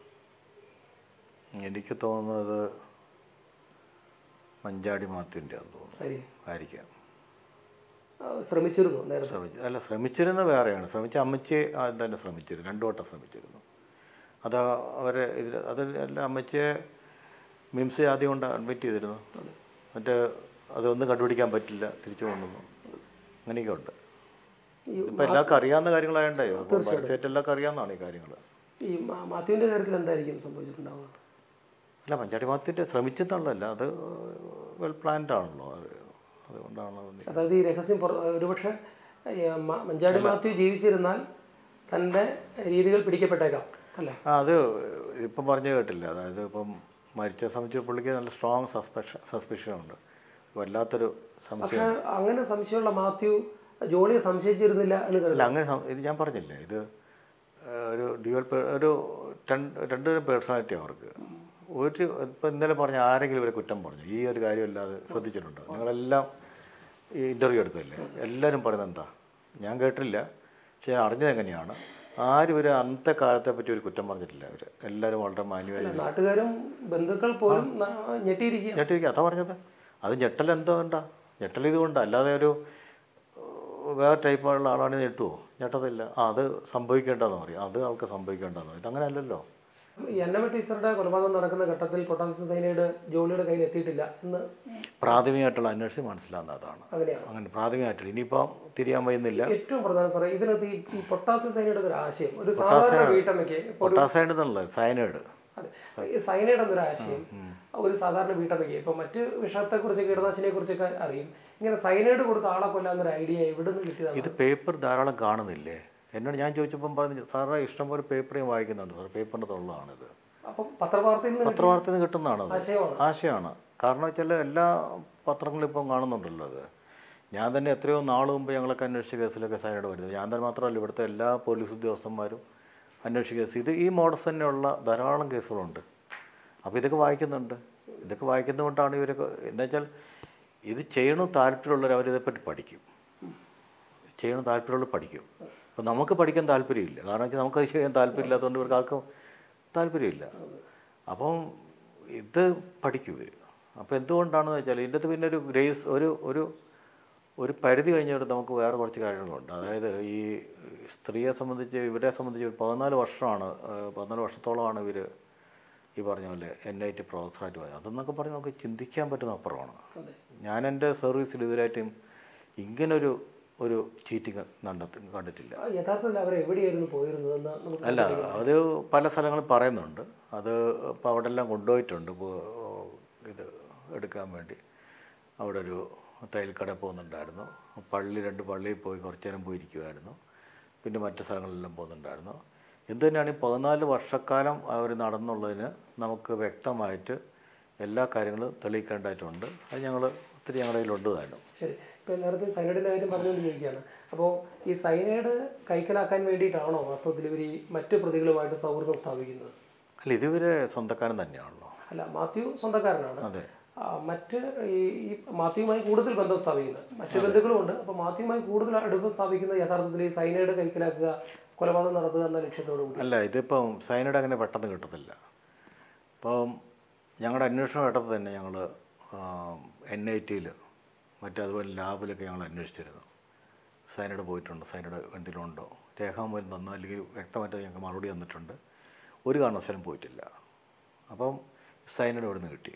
S2: എനിക്ക് തോന്നുന്നത് മഞ്ചാടി മാത്യുൻ്റെ ആണെന്ന് തോന്നുന്നു
S1: ആയിരിക്കും
S2: ആയിരിക്കാം
S1: ആ, ശ്രമിച്ചിരുന്നു നേരത്തെ
S2: ശ്രമിച്ചു അല്ല ശ്രമിച്ചിരുന്ന വേറെയാണ് ശ്രമിച്ച അമ്മച്ചി ആദ്യം തന്നെ ശ്രമിച്ചിരുന്നു രണ്ടു വട്ടം ശ്രമിച്ചിരുന്നു അത് അവരെ ഇതിൽ അത് അല്ല അമ്മച്ചിയെ മിംസ് ആദ്യം കൊണ്ട് അഡ്മിറ്റ് ചെയ്തിരുന്നു മറ്റേ അതൊന്നും കണ്ടുപിടിക്കാൻ പറ്റില്ല തിരിച്ചു കൊണ്ടുവന്നു അങ്ങനെയൊക്കെ ഉണ്ട്
S1: ഈ
S2: ഇപ്പം എല്ലാവർക്കും അറിയാവുന്ന കാര്യങ്ങളായണ്ടേ പരസ്യമായിട്ട് എല്ലാവർക്കും അറിയാവുന്നതാണ് ഈ കാര്യങ്ങൾ
S1: ഈ മാ- മാത്യുവിൻ്റെ കാര്യത്തിൽ എന്തായിരിക്കും സംഭവിച്ചിട്ടുണ്ടാവുക
S2: അല്ല മഞ്ചാടി മാത്തിൻ്റെ ശ്രമിച്ചെന്നുള്ളതല്ല അത് വെൽ പ്ലാൻഡ് ആണല്ലോ അത് അതുകൊണ്ടാണ് അത്
S1: അതായത് ഈ രഹസ്യം പുറ- ഒരുപക്ഷെ ഈ മ- മഞ്ചാടി മാത്യു ജീവിച്ചിരുന്നാൽ തൻ്റെ രീതികൾ പിടിക്കപ്പെട്ടേക്കാം അല്ലേ
S2: ആ അത് ഇപ്പം പറഞ്ഞു കേട്ടില്ല അതായത് ഇപ്പം മരിച്ച സംബന്ധിച്ച് പുള്ളിക്ക് നല്ല സ്ട്രോങ് സസ്പെഷൻ സസ്പെഷൻ ഉണ്ട് വല്ലാത്തൊരു സംശയം
S1: പക്ഷെ അങ്ങനെ സംശയമുള്ള മാത്യു ജോളിയെ സംശയിച്ചിരുന്നില്ല എന്ന്
S2: അല്ല
S1: കരുതാം
S2: അങ്ങനെ സം- ഇത് ഞാൻ പറഞ്ഞില്ലേ ഇത് ആ, ഒരു ഡ്യുവൽ ഒരു രണ്ട് രണ്ട് പേഴ്സണാലിറ്റി അവർക്ക് ഒരു ഇപ്പം ഇന്നലെ പറഞ്ഞ ആരെങ്കിലും ഇവരെ കുറ്റം പറഞ്ഞു ഈ ഒരു കാര്യമല്ലാതെ ശ്രദ്ധിച്ചിട്ടുണ്ടോ നിങ്ങളെല്ലാം ഈ ഇൻ്റർവ്യൂ എടുത്തല്ലേ എല്ലാവരും പറയുന്നത് എന്താ ഞാൻ കേട്ടില്ല പക്ഷെ ഞാൻ അറിഞ്ഞത് എങ്ങനെയാണ് ആരും ഇവർ അന്നത്തെ കാലത്തെ പറ്റി ഒരു കുറ്റം പറഞ്ഞിട്ടില്ല അവർ എല്ലാവരും വളരെ മാന്യമായി
S1: നാട്ടുകാരും ബന്ധുക്കൾ പോലും ന- ഞെട്ടിയിരിക്കുക
S2: ഞെട്ടിരിക്കുക അതാ പറഞ്ഞത് അത് ഞെട്ടൽ എന്തോ വേണ്ട ഞെട്ടൽ ഇതുകൊണ്ട് അല്ലാതെ ഒരു ഏഹ്, വേറെ ടൈപ്പുള്ള ആളാണ് ഞെട്ടുമോ ഞെട്ടത്തില്ല ആ അത് സംഭവിക്കേണ്ടതെന്ന് പറയും അത് അവൾക്ക് സംഭവിക്കേണ്ടതെന്ന് പറയും ഇതങ്ങനെ അല്ലല്ലോ
S1: ഈ എന്നമ്മ ടീച്ചറുടെ കൊലപാതകം നടക്കുന്ന ഘട്ടത്തിൽ പൊട്ടാസ്യം സൈനൈഡ് ജോളിയുടെ കയ്യിൽ എത്തിയിട്ടില്ല എന്ന്
S2: പ്രാഥമികമായിട്ടുള്ള അന്വേഷണം മനസ്സിലാവുന്ന അതാണ്
S1: അങ്ങനെയാണ്
S2: അങ്ങനെ പ്രാഥമികമായിട്ടുള്ള ഇനിയിപ്പം തിരിയാൻ വയ്യുന്നില്ല
S1: ഏറ്റവും പ്രധാനം സാറേ ഇതിനകത്ത് ഈ ഈ പൊട്ടാസ്യം സൈനൈഡ് ഒരു ആശയം ഒരു സാധാരണ വീട്ടമ്മയ്ക്ക് ഇപ്പോൾ
S2: പൊട്ടാസൈഡ് എന്നുള്ളത് സയനൈഡ്
S1: അതെ ഈ സൈനൈഡ് എന്നൊരു ആശയം ഒരു സാധാരണ വീട്ടമ്മയ്ക്ക് ഇപ്പൊ മറ്റ് വിഷത്തെക്കുറിച്ച് കീടനാശിനിയെ കുറിച്ചൊക്കെ അറിയും ഇങ്ങനെ സൈനൈഡ് കൊടുത്ത് ആളെ കൊല്ലാന്നൊരു ഐഡിയ എവിടെ നിന്ന് കിട്ടിയതാണ്
S2: ഇത് പേപ്പർ ധാരാളം കാണുന്നില്ലേ എന്നോട് ഞാൻ ചോദിച്ചപ്പം പറഞ്ഞു സാറേ ഇഷ്ടംപോലെ പേപ്പർ ഞാൻ വായിക്കുന്നുണ്ട് സാർ പേപ്പറിൻ്റെ തൊള്ളാണിത്
S1: അപ്പം പത്രവാർത്തയിൽ നിന്ന്
S2: പത്രവാർത്തയിൽ നിന്ന് കിട്ടുന്നതാണത്
S1: ആശയമാണ്
S2: ആശയമാണ് കാരണം വെച്ചാൽ എല്ലാ പത്രങ്ങളും ഇപ്പം കാണുന്നുണ്ടല്ലോ അത് ഞാൻ തന്നെ എത്രയോ നാൾ മുമ്പ് ഞങ്ങളൊക്കെ അന്വേഷിച്ച കേസിലൊക്കെ സൈനൈഡ് വരുന്നത് ഞാൻ തന്നെ മാത്രമല്ല ഇവിടുത്തെ എല്ലാ പോലീസ് ഉദ്യോഗസ്ഥന്മാരും അന്വേഷിച്ച കേസ് ഇത് ഈ മോഡസ് തന്നെയുള്ള ധാരാളം കേസുകളുണ്ട് അപ്പോൾ ഇതൊക്കെ വായിക്കുന്നുണ്ട് ഇതൊക്കെ വായിക്കുന്നതുകൊണ്ടാണ് ഇവരൊക്കെ എന്താ വെച്ചാൽ ഇത് ചെയ്യണം താല്പര്യമുള്ളവർ അവരിതേപ്പറ്റി പഠിക്കും ചെയ്യണം താല്പര്യമുള്ളവർ പഠിക്കും അപ്പോൾ നമുക്ക് പഠിക്കാൻ താല്പര്യമില്ല കാരണം വെച്ചാൽ നമുക്കത് ചെയ്യാൻ താല്പര്യമില്ലാത്തതുകൊണ്ട് ഇവർക്ക് ആർക്കും താല്പര്യമില്ല അപ്പം ഇത് പഠിക്കും ഇവർ അപ്പോൾ എന്തുകൊണ്ടാണെന്ന് വെച്ചാൽ ഇതിൻ്റെ അകത്ത് പിന്നെ ഒരു ഗ്രേസ് ഒരു ഒരു ഒരു പരിധി കഴിഞ്ഞിട്ട് നമുക്ക് വേറെ കുറച്ച് കാര്യങ്ങളുണ്ട് അതായത് ഈ സ്ത്രീയെ സംബന്ധിച്ച് ഇവരെ സംബന്ധിച്ച് പതിനാല് വർഷമാണ് ഏഹ് പതിനാല് വർഷത്തോളമാണ് ഇവർ ഈ പറഞ്ഞ പോലെ എൻ ഐ ടി പ്രൊഫസറായിട്ട് പോയത് അതെന്നൊക്കെ പറഞ്ഞ് നമുക്ക് ചിന്തിക്കാൻ പറ്റുന്ന അപ്പുറമാണ്
S1: അതെ
S2: ഞാൻ എൻ്റെ സർവീസിൽ ഇതുവരെയായിട്ടും ഇങ്ങനൊരു ഒരു ചീറ്റിങ് കണ്ടെത്തി കണ്ടിട്ടില്ല
S1: ആ, യഥാർത്ഥത്തിൽ അവർ എവിടെയായിരുന്നു പോയിരുന്നതെന്ന് നമുക്ക്
S2: അല്ല അത് പല സ്ഥലങ്ങളിൽ പറയുന്നുണ്ട് അത് ഇപ്പോൾ അവിടെ എല്ലാം കൊണ്ടുപോയിട്ടുണ്ട് ഇപ്പോൾ ഇത് എടുക്കാൻ വേണ്ടി അവിടെ ഒരു തയ്യൽക്കട പോകുന്നുണ്ടായിരുന്നു പള്ളി രണ്ട് പള്ളിയിൽ പോയി കുറച്ച് നേരം പോയിരിക്കുമായിരുന്നു പിന്നെ മറ്റു സ്ഥലങ്ങളിലെല്ലാം പോകുന്നുണ്ടായിരുന്നു എന്ത് തന്നെയാണ് ഈ പതിനാല് വർഷക്കാലം അവർ നടന്നുള്ളതിന് നമുക്ക് വ്യക്തമായിട്ട് എല്ലാ കാര്യങ്ങളും തെളിയിക്കേണ്ടതായിട്ടുണ്ട് അത് ഞങ്ങൾ ഒത്തിരി ഞങ്ങളുടെ കയ്യിലുണ്ട് താനും
S1: ശരി ഇപ്പം നേരത്തെ സൈനൈഡിൻ്റെ കാര്യം പറഞ്ഞുകൊണ്ടിരിക്കുകയാണ് അപ്പോൾ ഈ സൈനൈഡ് കൈക്കലാക്കാൻ വേണ്ടിയിട്ടാണോ വാസ്തവത്തിൽ ഇവർ ഈ മറ്റ് പ്രതികളുമായിട്ട് സൗഹൃദം സ്ഥാപിക്കുന്നത്
S2: അല്ല ഇതിവരെ സ്വന്തക്കാരൻ തന്നെയാണല്ലോ
S1: അല്ല മാത്യു സ്വന്തക്കാരനാണ്
S2: അതെ
S1: ആ, മറ്റ് ഈ ഈ മാത്യുവുമായി കൂടുതൽ ബന്ധം സ്ഥാപിക്കുന്നത് മറ്റു ബന്ധുക്കളുമുണ്ട് അപ്പോൾ മാത്യുവുമായി കൂടുതൽ അടുപ്പം സ്ഥാപിക്കുന്നത് യഥാർത്ഥത്തിൽ ഈ സൈനൈഡ് കൈക്കലാക്കുക കൊലപാതകം നടത്തുക എന്ന ലക്ഷ്യത്തോടു കൂടി
S2: അല്ല ഇതിപ്പം സൈനൈഡ് അങ്ങനെ പെട്ടെന്ന് കിട്ടത്തില്ല ഇപ്പം ഞങ്ങളുടെ അന്വേഷണ ഘട്ടത്തിൽ തന്നെ ഞങ്ങൾ എൻ ഐ ടിയിൽ മറ്റേ അതുപോലെ ലാബിലൊക്കെ ഞങ്ങൾ അന്വേഷിച്ചിരുന്നു സൈനൈഡ് പോയിട്ടുണ്ട് സൈനൈഡ് എന്തെങ്കിലും ഉണ്ടോ രേഖാമൂലം തന്നു അല്ലെങ്കിൽ വ്യക്തമായിട്ട് ഞങ്ങൾക്ക് മറുപടി തന്നിട്ടുണ്ട് ഒരു കാരണവശാലും പോയിട്ടില്ല അപ്പം സൈനൈഡ് ഇവിടെ നിന്ന് കിട്ടി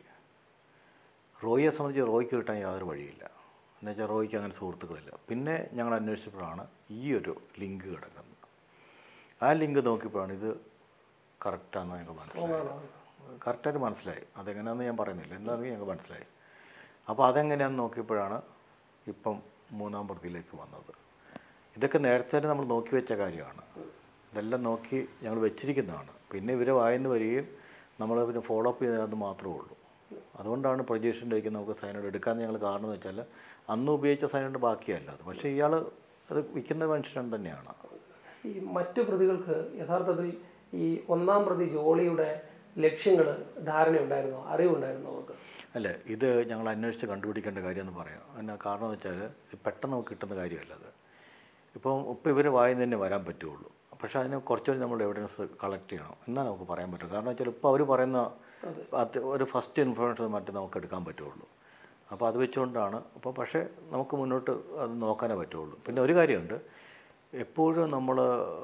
S2: റോയിയെ സംബന്ധിച്ച് റോയ്ക്ക് കിട്ടാൻ യാതൊരു വഴിയില്ല എന്നുവെച്ചാൽ റോയ്ക്ക് അങ്ങനെ സുഹൃത്തുക്കളില്ല പിന്നെ ഞങ്ങൾ അന്വേഷിച്ചപ്പോഴാണ് ഈ ഒരു ലിങ്ക് കിടക്കുന്നത് ആ ലിങ്ക് നോക്കിയപ്പോഴാണ് ഇത് കറക്റ്റാണെന്ന് ഞങ്ങൾക്ക് മനസ്സിലായത് കറക്റ്റായിട്ട് മനസ്സിലായി അതെങ്ങനെയാണെന്ന് ഞാൻ പറയുന്നില്ല എന്താണെന്ന് ഞങ്ങൾക്ക് മനസ്സിലായി അപ്പോൾ അതെങ്ങനെയാണെന്ന് നോക്കിയപ്പോഴാണ് ഇപ്പം മൂന്നാം പ്രതിയിലേക്ക് വന്നത് ഇതൊക്കെ നേരത്തെ തന്നെ നമ്മൾ നോക്കി വെച്ച കാര്യമാണ് ഇതെല്ലാം നോക്കി ഞങ്ങൾ വെച്ചിരിക്കുന്നതാണ് പിന്നെ ഇവരെ വായന്ന് വരികയും നമ്മൾ പിന്നെ ഫോളോ അപ്പ് ചെയ്യുന്നത് മാത്രമേ ഉള്ളൂ അതുകൊണ്ടാണ് പ്രൊജീഷൻ്റെ ആയിരിക്കും നമുക്ക് സൈനൈഡ് എടുക്കാമെന്ന് ഞങ്ങൾ കാരണം എന്ന് വെച്ചാൽ അന്ന് ഉപയോഗിച്ച സൈനൈഡ് ബാക്കിയല്ല അത് പക്ഷേ ഇയാൾ അത് വിൽക്കുന്ന മനുഷ്യൻ തന്നെയാണ്
S1: ഈ മറ്റു പ്രതികൾക്ക് യഥാർത്ഥത്തിൽ ഈ ഒന്നാം പ്രതി ജോളിയുടെ ലക്ഷ്യങ്ങൾ ധാരണയുണ്ടായിരുന്നോ അറിവുണ്ടായിരുന്നോ അവർക്ക്
S2: അല്ല ഇത് ഞങ്ങൾ അന്വേഷിച്ച് കണ്ടുപിടിക്കേണ്ട കാര്യമെന്ന് പറയാം എന്നാ കാരണം എന്ന് വെച്ചാൽ ഇത് പെട്ടെന്ന് നമുക്ക് കിട്ടുന്ന കാര്യമല്ല അത് ഇപ്പം ഇപ്പം ഇവർ വായിന്ന് തന്നെ വരാൻ പറ്റുള്ളൂ പക്ഷേ അതിന് കുറച്ചുകൂടി നമ്മൾ എവിഡൻസ് കളക്ട് ചെയ്യണം എന്നാൽ നമുക്ക് പറയാൻ പറ്റും കാരണം വെച്ചാൽ ഇപ്പോൾ അവർ പറയുന്ന അത് ഒരു ഫസ്റ്റ് ഇൻഫർമേഷൻ മറ്റേ നമുക്ക് എടുക്കാൻ പറ്റുള്ളൂ അപ്പോൾ അത് വെച്ചുകൊണ്ടാണ് അപ്പോൾ പക്ഷേ നമുക്ക് മുന്നോട്ട് അത് നോക്കാനേ പറ്റുള്ളൂ പിന്നെ ഒരു കാര്യമുണ്ട് എപ്പോഴും നമ്മൾ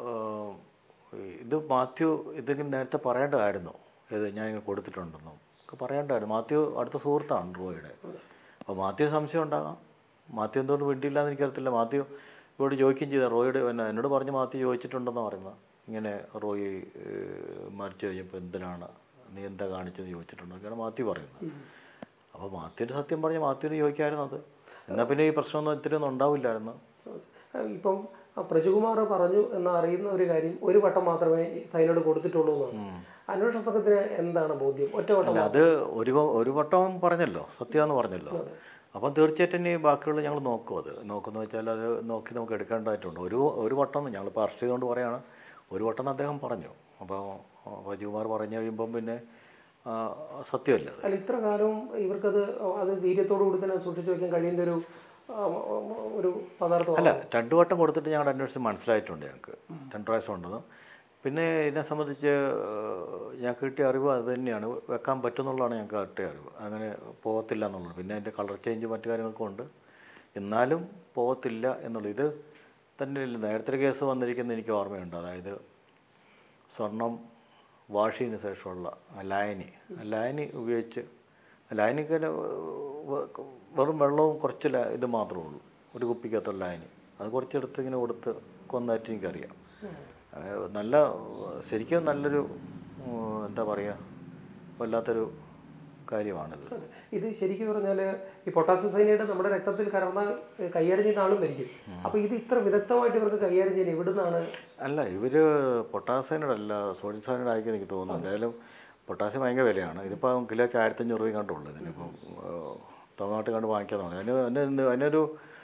S2: ഇത് മാത്യു ഇതിങ്ങനെ നേരത്തെ പറയേണ്ടതായിരുന്നു ഇത് ഞാനിങ്ങനെ കൊടുത്തിട്ടുണ്ടെന്നോ ഒക്കെ പറയേണ്ടതായിരുന്നു മാത്യു അടുത്ത സുഹൃത്താണ് റോയുടെ അപ്പോൾ മാത്യു സംശയം ഉണ്ടാകാം മാത്യു എന്തുകൊണ്ട് വേണ്ടിയില്ല എന്ന് എനിക്കറിയത്തില്ല മാത്യു ഇവരോട് ചോദിക്കുകയും ചെയ്ത റോയുടെ പിന്നെ എന്നോട് പറഞ്ഞ് മാത്യു ചോദിച്ചിട്ടുണ്ടെന്ന് പറയുന്നത് ഇങ്ങനെ റോയി ഏഹ്, മരിച്ചു കഴിഞ്ഞപ്പോൾ എന്തിനാണ് നീ എന്താ കാണിച്ചതെന്ന് ചോദിച്ചിട്ടുണ്ടെന്നൊക്കെയാണ് മാത്യു പറയുന്നത് അപ്പോൾ മാത്യുവിൻ്റെ സത്യം പറഞ്ഞ് മാത്യുവിന് ചോദിക്കാമായിരുന്നു അത് എന്നാൽ പിന്നെ ഈ പ്രശ്നമൊന്നും ഇത്തിരി ഒന്നും ഉണ്ടാവില്ലായിരുന്നു
S1: ഇപ്പം ആ പ്രജുകുമാർ പറഞ്ഞു എന്ന് അറിയുന്ന ഒരു കാര്യം ഒരു വട്ടം മാത്രമേ ഈ സൈനോട് കൊടുത്തിട്ടുള്ളൂ എന്നാണ് അന്വേഷണ സംഘത്തിന് എന്താണ് ബോധ്യം ഒറ്റ വട്ടം
S2: അല്ല അത് ഒരു കൊ- ഒരു വട്ടം പറഞ്ഞല്ലോ സത്യമെന്ന് പറഞ്ഞല്ലോ അപ്പം തീർച്ചയായിട്ടും ഇനി ബാക്കിയുള്ള ഞങ്ങൾ നോക്കും അത് നോക്കുന്ന വെച്ചാൽ അത് നോക്കി നമുക്ക് എടുക്കേണ്ടതായിട്ടുണ്ട് ഒരു ഒരു വട്ടം ഞങ്ങളിപ്പോൾ അറസ്റ്റ് ചെയ്തുകൊണ്ട് പറയാണ് ഒരു വട്ടം എന്ന് അദ്ദേഹം പറഞ്ഞു അപ്പോൾ വജുകുമാർ പറഞ്ഞു കഴിയുമ്പം പിന്നെ ആ, സത്യമല്ല അത്
S1: അല്ല ഇത്ര കാലവും ഇവർക്കത് അത് വീര്യത്തോടു കൂടി തന്നെ സൂക്ഷിച്ചു വെക്കാൻ കഴിയുന്ന ഒരു ആ, ഒരു പദാർത്ഥം
S2: അല്ല രണ്ട് വട്ടം കൊടുത്തിട്ട് ഞങ്ങളുടെ അന്വേഷണം മനസ്സിലായിട്ടുണ്ട് ഞങ്ങൾക്ക് രണ്ട് പ്രാവശ്യം ഉണ്ടെന്ന് പിന്നെ ഇതിനെ സംബന്ധിച്ച് ഏഹ്, ഞങ്ങൾക്ക് കിട്ടിയ അറിവ് അത് തന്നെയാണ് വെക്കാൻ പറ്റുമെന്നുള്ളതാണ് ഞങ്ങൾക്ക് കിട്ടിയ അറിവ് അങ്ങനെ പോകത്തില്ല എന്നുള്ളത് പിന്നെ അതിൻ്റെ കളർ ചേഞ്ച് മറ്റു കാര്യങ്ങളൊക്കെ ഉണ്ട് എന്നാലും പോകത്തില്ല എന്നുള്ളത് ഇത് തന്നെ നേരത്തെ കേസ് വന്നിരിക്കുന്ന എനിക്ക് ഓർമ്മയുണ്ട് അതായത് സ്വർണം വാഷിന് ശേഷമുള്ള ലായനി ലായനി ഉപയോഗിച്ച് ലായനിക്ക് തന്നെ വെ- വെറും വെള്ളവും കുറച്ച് ല- ഇത് മാത്രമേ ഉള്ളൂ ഒരു കുപ്പിക്കകത്തുള്ള ലായനി അത് കുറച്ചെടുത്ത് ഇങ്ങനെ കൊടുത്ത് കൊന്നായിട്ട് എനിക്കറിയാം ഏഹ് നല്ല ശരിക്കും നല്ലൊരു ഉം, എന്താ പറയുക വല്ലാത്തൊരു കാര്യമാണിത്
S1: ഇത് ശരിക്കും പറഞ്ഞാൽ ഈ പൊട്ടാസ്യം സൈനൈഡ് നമ്മുടെ രക്തത്തിൽ കലർന്നാൽ ഏഹ്, കൈയറിഞ്ഞ നാളും മരിക്കും അപ്പോൾ ഇത് ഇത്ര വിദഗ്ധമായിട്ട് ഇവർക്ക് കൈകാര്യം ചെയ്യാൻ എവിടുന്നാണ്
S2: അല്ല ഇവർ പൊട്ടാസ്യനോട് അല്ല സോഡിയം സയനൈഡ് ആയിരിക്കും എനിക്ക് തോന്നുന്നു എന്തായാലും പൊട്ടാസ്യം ഭയങ്കര വിലയാണ് ഇതിപ്പോൾ കിലോയ്ക്ക് ആയിരത്തഞ്ഞൂറ് രൂപ കണ്ടുള്ളൂ ഇതിനിപ്പം തമിഴ്നാട്ടിൽ കണ്ട് വാങ്ങിക്കാൻ തുടങ്ങി അതിന് അതിന് എന്ത് അതിനൊരു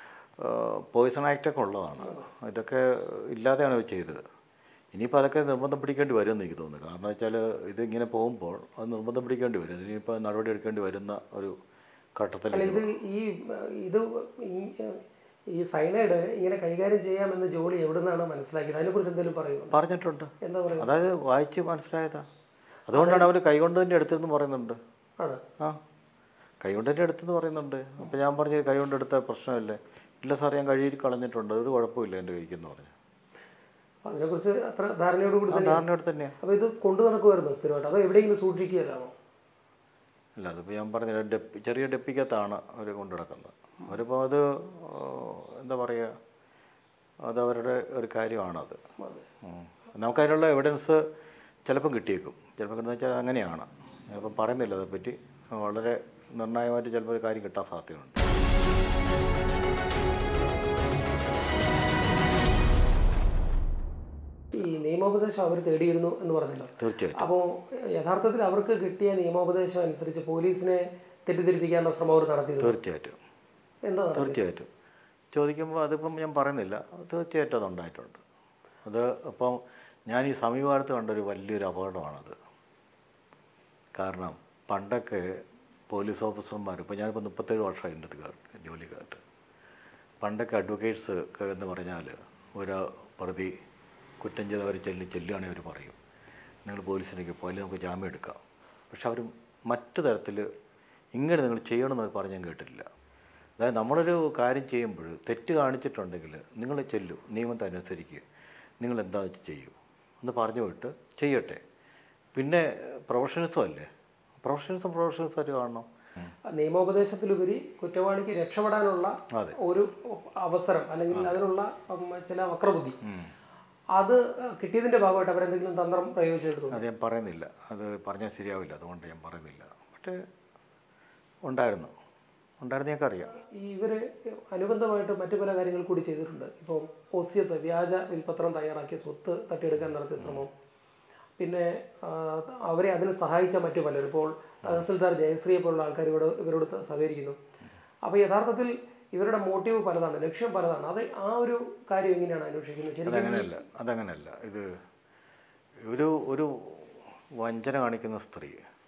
S2: പോയിസൺ ആക്റ്റൊക്കെ ഉള്ളതാണ് ഇതൊക്കെ ഇല്ലാതെയാണ് ഇവർ ചെയ്തത് ഇനിയിപ്പോൾ അതൊക്കെ നിർബന്ധം പിടിക്കേണ്ടി വരുമെന്ന് എനിക്ക് തോന്നുന്നു കാരണം വെച്ചാൽ ഇതിങ്ങനെ പോകുമ്പോൾ അത് നിർബന്ധം പിടിക്കേണ്ടി വരും ഇനിയിപ്പോൾ നടപടി എടുക്കേണ്ടി വരുന്ന ഒരു ഘട്ടത്തിൽ
S1: അല്ല ഇത് ഈ ഏഹ്, ഇത് ഈ- ഈ സൈനൈഡ് ഇങ്ങനെ കൈകാര്യം ചെയ്യാമെന്ന് ജോളി എവിടെ നിന്നാണ് മനസ്സിലാക്കിയത് അതിനെക്കുറിച്ച് എന്തെങ്കിലും പറയുന്നുണ്ടോ
S2: പറഞ്ഞിട്ടുണ്ട്
S1: എന്താ പറയുക
S2: അതായത് വായിച്ച് മനസ്സിലായതാ അതുകൊണ്ടാണ് അവർ കൈകൊണ്ട് തന്നെ എടുത്തെന്ന് പറയുന്നുണ്ട്
S1: ആണ്
S2: ആ കൈകൊണ്ട് തന്നെ എടുത്തെന്ന് പറയുന്നുണ്ട് അപ്പോൾ ഞാൻ പറഞ്ഞു കൈകൊണ്ട് എടുത്ത പ്രശ്നമല്ലേ ഇല്ല സാർ ഞാൻ കഴുകി കളഞ്ഞിട്ടുണ്ട് ഒരു കുഴപ്പമില്ല എൻ്റെ കൈക്കെന്ന് പറഞ്ഞു
S1: അതിനെക്കുറിച്ച് അത്ര ധാരണയോട് കൂടി
S2: ആ
S1: തന്നെ
S2: ധാരണയോട് തന്നെയാണ്
S1: അപ്പോൾ ഇത് കൊണ്ടു നടക്കുമായിരുന്നു സ്ഥിരമായിട്ട് അതോ എവിടെയെങ്കിലും സൂക്ഷിക്കുകയല്ലാണോ
S2: അല്ല അതിപ്പോൾ ഞാൻ പറഞ്ഞില്ല ഡെപ്പി ചെറിയ ഡെപ്പിക്കകത്താണ് അവർ കൊണ്ടു നടക്കുന്നത് അവരിപ്പോൾ അത് ആ, എന്താ പറയുക അത് അവരുടെ ഒരു കാര്യമാണത് ഉം. നമുക്കതിനുള്ള എവിഡൻസ് ചിലപ്പം കിട്ടിയേക്കും ചിലപ്പോൾ കിട്ടുന്ന വെച്ചാൽ അങ്ങനെയാണ് ഞാനിപ്പം പറയുന്നില്ല അതേപ്പറ്റി വളരെ നിർണായകമായിട്ട് ചിലപ്പോൾ ഒരു കാര്യം കിട്ടാൻ സാധ്യതയുണ്ട്
S1: ഈ നിയമോപദേശം അവർ തേടിയിരുന്നു എന്ന് പറഞ്ഞല്ലോ
S2: തീർച്ചയായിട്ടും
S1: അപ്പോൾ യഥാർത്ഥത്തിൽ അവർക്ക് കിട്ടിയ നിയമോപദേശം അനുസരിച്ച് പോലീസിനെ തെറ്റിദ്ധരിപ്പിക്കാനുള്ള ശ്രമം അവർ നടത്തിയിരുന്നു
S2: തീർച്ചയായിട്ടും
S1: എന്താ നടത്തിയത്?
S2: തീർച്ചയായിട്ടും ചോദിക്കുമ്പോൾ അതിപ്പം ഞാൻ പറയുന്നില്ല തീർച്ചയായിട്ടും അതുണ്ടായിട്ടുണ്ട് അത് ഇപ്പം ഞാൻ ഈ സമീപകാലത്ത് കണ്ടൊരു വലിയൊരു അപകടമാണത് കാരണം പണ്ടൊക്കെ പോലീസ് ഓഫീസർമാർ ഇപ്പോൾ ഞാനിപ്പോൾ മുപ്പത്തേഴ് വർഷമായി എൻ്റെ അടുത്ത് ജോലിക്കായിട്ട് പണ്ടൊക്കെ അഡ്വക്കേറ്റ്സ് ഒക്കെ എന്ന് പറഞ്ഞാൽ ഒരു പ്രതി കുറ്റം ചെയ്തവർ ചെല്ലി ചെല്ലുകയാണെങ്കിൽ അവർ പറയും നിങ്ങൾ പോലീസിലേക്ക് പോയാൽ നമുക്ക് ജാമ്യം എടുക്കാം പക്ഷെ അവർ മറ്റു തരത്തിൽ ഇങ്ങനെ നിങ്ങൾ ചെയ്യണമെന്ന് പറഞ്ഞ് ഞാൻ കേട്ടിട്ടില്ല അതായത് നമ്മളൊരു കാര്യം ചെയ്യുമ്പോൾ തെറ്റ് കാണിച്ചിട്ടുണ്ടെങ്കിൽ നിങ്ങൾ ചെല്ലു നിയമത്തെ അനുസരിക്കുക നിങ്ങൾ എന്താ വെച്ച് ചെയ്യൂ എന്ന് പറഞ്ഞു വിട്ട് ചെയ്യട്ടെ പിന്നെ പ്രൊഫഷണൽസും അല്ലേ പ്രൊഫഷണൽസും പ്രൊഫഷണൽസായിട്ട് കാണണം
S1: നിയമോപദേശത്തിലുപരി കുറ്റവാളിക്ക് രക്ഷപ്പെടാനുള്ള
S2: അതെ.
S1: ഒരു അവസരം അല്ലെങ്കിൽ അതിനുള്ള ഉം, ചില വക്രബുദ്ധി അത് കിട്ടിയതിന്റെ ഭാഗമായിട്ട് അവരെന്തെങ്കിലും തന്ത്രം പ്രയോഗിച്ചെടുത്തു
S2: അത് ഞാൻ പറയുന്നില്ല അത് പറഞ്ഞാൽ ശരിയാവില്ല അതുകൊണ്ട് ഞാൻ പറയുന്നില്ല പക്ഷേ ഉണ്ടായിരുന്നു ഉണ്ടായിരുന്നു ഞങ്ങൾക്കറിയാം
S1: ഈ ഇവര് അനുബന്ധമായിട്ട് മറ്റു പല കാര്യങ്ങൾ കൂടി ചെയ്തിട്ടുണ്ട് ഇപ്പോൾ ഒസ്യത്ത് വ്യാജ വിൽപത്രം തയ്യാറാക്കിയ സ്വത്ത് തട്ടിയെടുക്കാൻ നടത്തിയ ശ്രമം പിന്നെ ആ, അവരെ അതിന് സഹായിച്ച മറ്റു പലരും ഇപ്പോൾ തഹസിൽദാർ ജയശ്രീയെ പോലുള്ള ആൾക്കാർ ഇവിടെ ഇവരോട് ത- സഹകരിക്കുന്നു അപ്പോൾ യഥാർത്ഥത്തിൽ ഇവരുടെ മോട്ടീവ് പലതാണ് ലക്ഷ്യം പലതാണ് അത് ആ ഒരു കാര്യം എങ്ങനെയാണ് അന്വേഷിക്കുന്നത് ശരിക്കും
S2: അതങ്ങനെയല്ല അതങ്ങനെയല്ല ഇത് ഒരു ഒരു വഞ്ചന കാണിക്കുന്ന സ്ത്രീ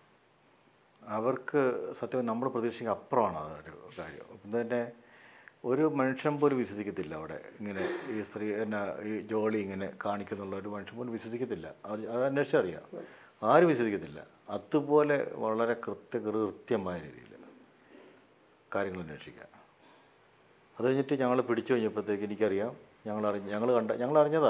S2: അവർക്ക് സത്യം നമ്മൾ പ്രതീക്ഷിക്കുന്ന അപ്പുറമാണ് അതൊരു കാര്യം അപ്പം തന്നെ ഒരു മനുഷ്യൻ പോലും വിശ്വസിക്കത്തില്ല അവിടെ ഇങ്ങനെ ഈ സ്ത്രീ എന്നാ ഈ ജോളി ഇങ്ങനെ കാണിക്കുന്നുള്ള ഒരു മനുഷ്യൻ പോലും വിശ്വസിക്കത്തില്ല അവർ അത് അന്വേഷിച്ചറിയാം ആരും വിശ്വസിക്കത്തില്ല അതുപോലെ വളരെ കൃത്യ കൃത്യമായ രീതിയിൽ കാര്യങ്ങൾ അന്വേഷിക്കുക അത് കഴിഞ്ഞിട്ട് ഞങ്ങൾ പിടിച്ചു കഴിഞ്ഞപ്പോഴത്തേക്ക് എനിക്കറിയാം ഞങ്ങൾ അറിഞ്ഞ് ഞങ്ങൾ കണ്ട ഞങ്ങൾ അറിഞ്ഞതാ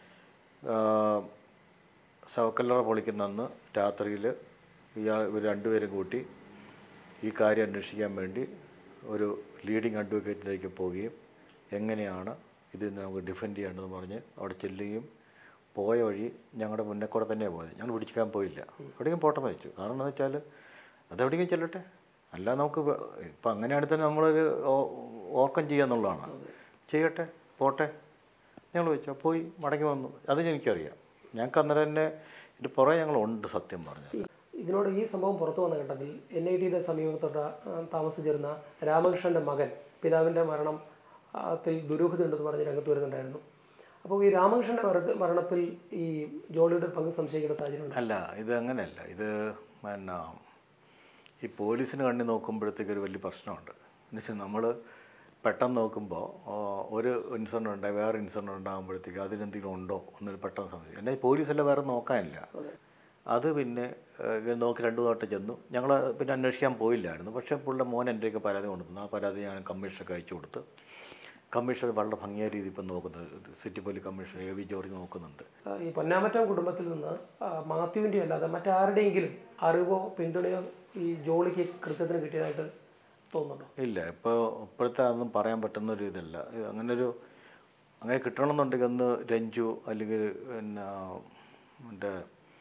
S2: ശവക്കല്ലറ പൊളിക്കുന്ന അന്ന് രാത്രിയിൽ ഇയാൾ ഇവർ രണ്ടുപേരും കൂട്ടി ഈ കാര്യം അന്വേഷിക്കാൻ വേണ്ടി ഒരു ലീഡിങ് അഡ്വക്കേറ്റിലേക്ക് പോവുകയും എങ്ങനെയാണ് ഇത് നമുക്ക് ഡിഫെൻഡ് ചെയ്യേണ്ടതെന്ന് പറഞ്ഞ് അവിടെ ചെല്ലുകയും പോയ വഴി ഞങ്ങളുടെ മുന്നേ കൂടെ തന്നെയാണ് പോയത് ഞങ്ങൾ പിടിക്കാൻ പോയില്ല എവിടെയെങ്കിലും പോട്ടെന്ന് വെച്ചു കാരണം എന്താ വെച്ചാൽ അതെവിടെയെങ്കിലും ചെല്ലട്ടെ അല്ല നമുക്ക് വ- ഇപ്പം അങ്ങനെയാണെങ്കിൽ തന്നെ നമ്മളൊരു ഓ- ഓർക്കം ചെയ്യാന്നുള്ളതാണ് ചെയ്യട്ടെ പോട്ടെ ഞങ്ങൾ വെച്ചാൽ പോയി മടങ്ങി വന്നു അത് എനിക്കറിയാം ഞങ്ങൾക്ക് അന്നേരം തന്നെ ഇത് പുറകെ ഞങ്ങളുണ്ട് സത്യം പറഞ്ഞാൽ
S1: ഇതിനോട് ഈ സംഭവം പുറത്തു വന്ന ഘട്ടത്തിൽ എൻ ഐ ടിയുടെ സമീപത്തോട്ട് ആ, താമസിച്ചിരുന്ന രാമകൃഷ്ണന്റെ മകൻ പിതാവിൻ്റെ മരണം ആ, ത്തിൽ ദുരൂഹതയുണ്ടെന്ന് പറഞ്ഞ് രംഗത്ത് വരുന്നുണ്ടായിരുന്നു അപ്പോൾ ഈ രാമകൃഷ്ണന്റെ മരണ- മരണത്തിൽ ഈ ജോളിയുടെ പങ്ക് സംശയിക്കേണ്ട സാഹചര്യം
S2: അല്ല ഇത് അങ്ങനെയല്ല ഇത് പിന്നെ ഈ പോലീസിന് കണ്ണി നോക്കുമ്പോഴത്തേക്ക് ഒരു വലിയ പ്രശ്നമുണ്ട് എന്നുവെച്ചാൽ നമ്മൾ പെട്ടെന്ന് നോക്കുമ്പോൾ ആ, ഒരു ഇൻസിഡൻ്റ് ഉണ്ടായി വേറെ ഇൻസിഡൻ്റ് ഉണ്ടാകുമ്പോഴത്തേക്ക് അതിനെന്തെങ്കിലും ഉണ്ടോ എന്നൊരു പെട്ടെന്ന് സംശയം എന്നാൽ പോലീസല്ല വേറെ നോക്കാനില്ല അത് പിന്നെ ഏഹ്, ഇങ്ങനെ നോക്കി രണ്ടു വട്ടം ചെന്നു ഞങ്ങൾ പിന്നെ അന്വേഷിക്കാൻ പോയില്ലായിരുന്നു പക്ഷേ പുള്ളിയുടെ മോൻ എൻ്റെയൊക്കെ പരാതി കൊണ്ടുവന്നു ആ പരാതി ഞാൻ കമ്മീഷണർക്ക് അയച്ചു കൊടുത്ത് കമ്മീഷണർ വളരെ ഭംഗിയായ രീതിയിൽ ഇപ്പം നോക്കുന്നത് city police commissioner A V George നോക്കുന്നുണ്ട്
S1: ആ, ഈ പൊന്നാമറ്റം കുടുംബത്തിൽ നിന്ന് ആ, മാത്യുവിൻ്റെ അല്ലാതെ മറ്റാരുടെയെങ്കിലും അറിവോ പിന്തുണയോ ഈ ജോളിക്ക് കൃത്യത്തിന് കിട്ടിയതായിട്ട് തോന്നുന്നുണ്ടോ
S2: ഇല്ല ഇപ്പോൾ ഇപ്പോഴത്തെ അതൊന്നും പറയാൻ പറ്റുന്ന ഒരു ഇതല്ല ഇത് അങ്ങനെ ഒരു അങ്ങനെ കിട്ടണമെന്നുണ്ടെങ്കിൽ ഒന്ന് രഞ്ജു അല്ലെങ്കിൽ പിന്നെ മറ്റേ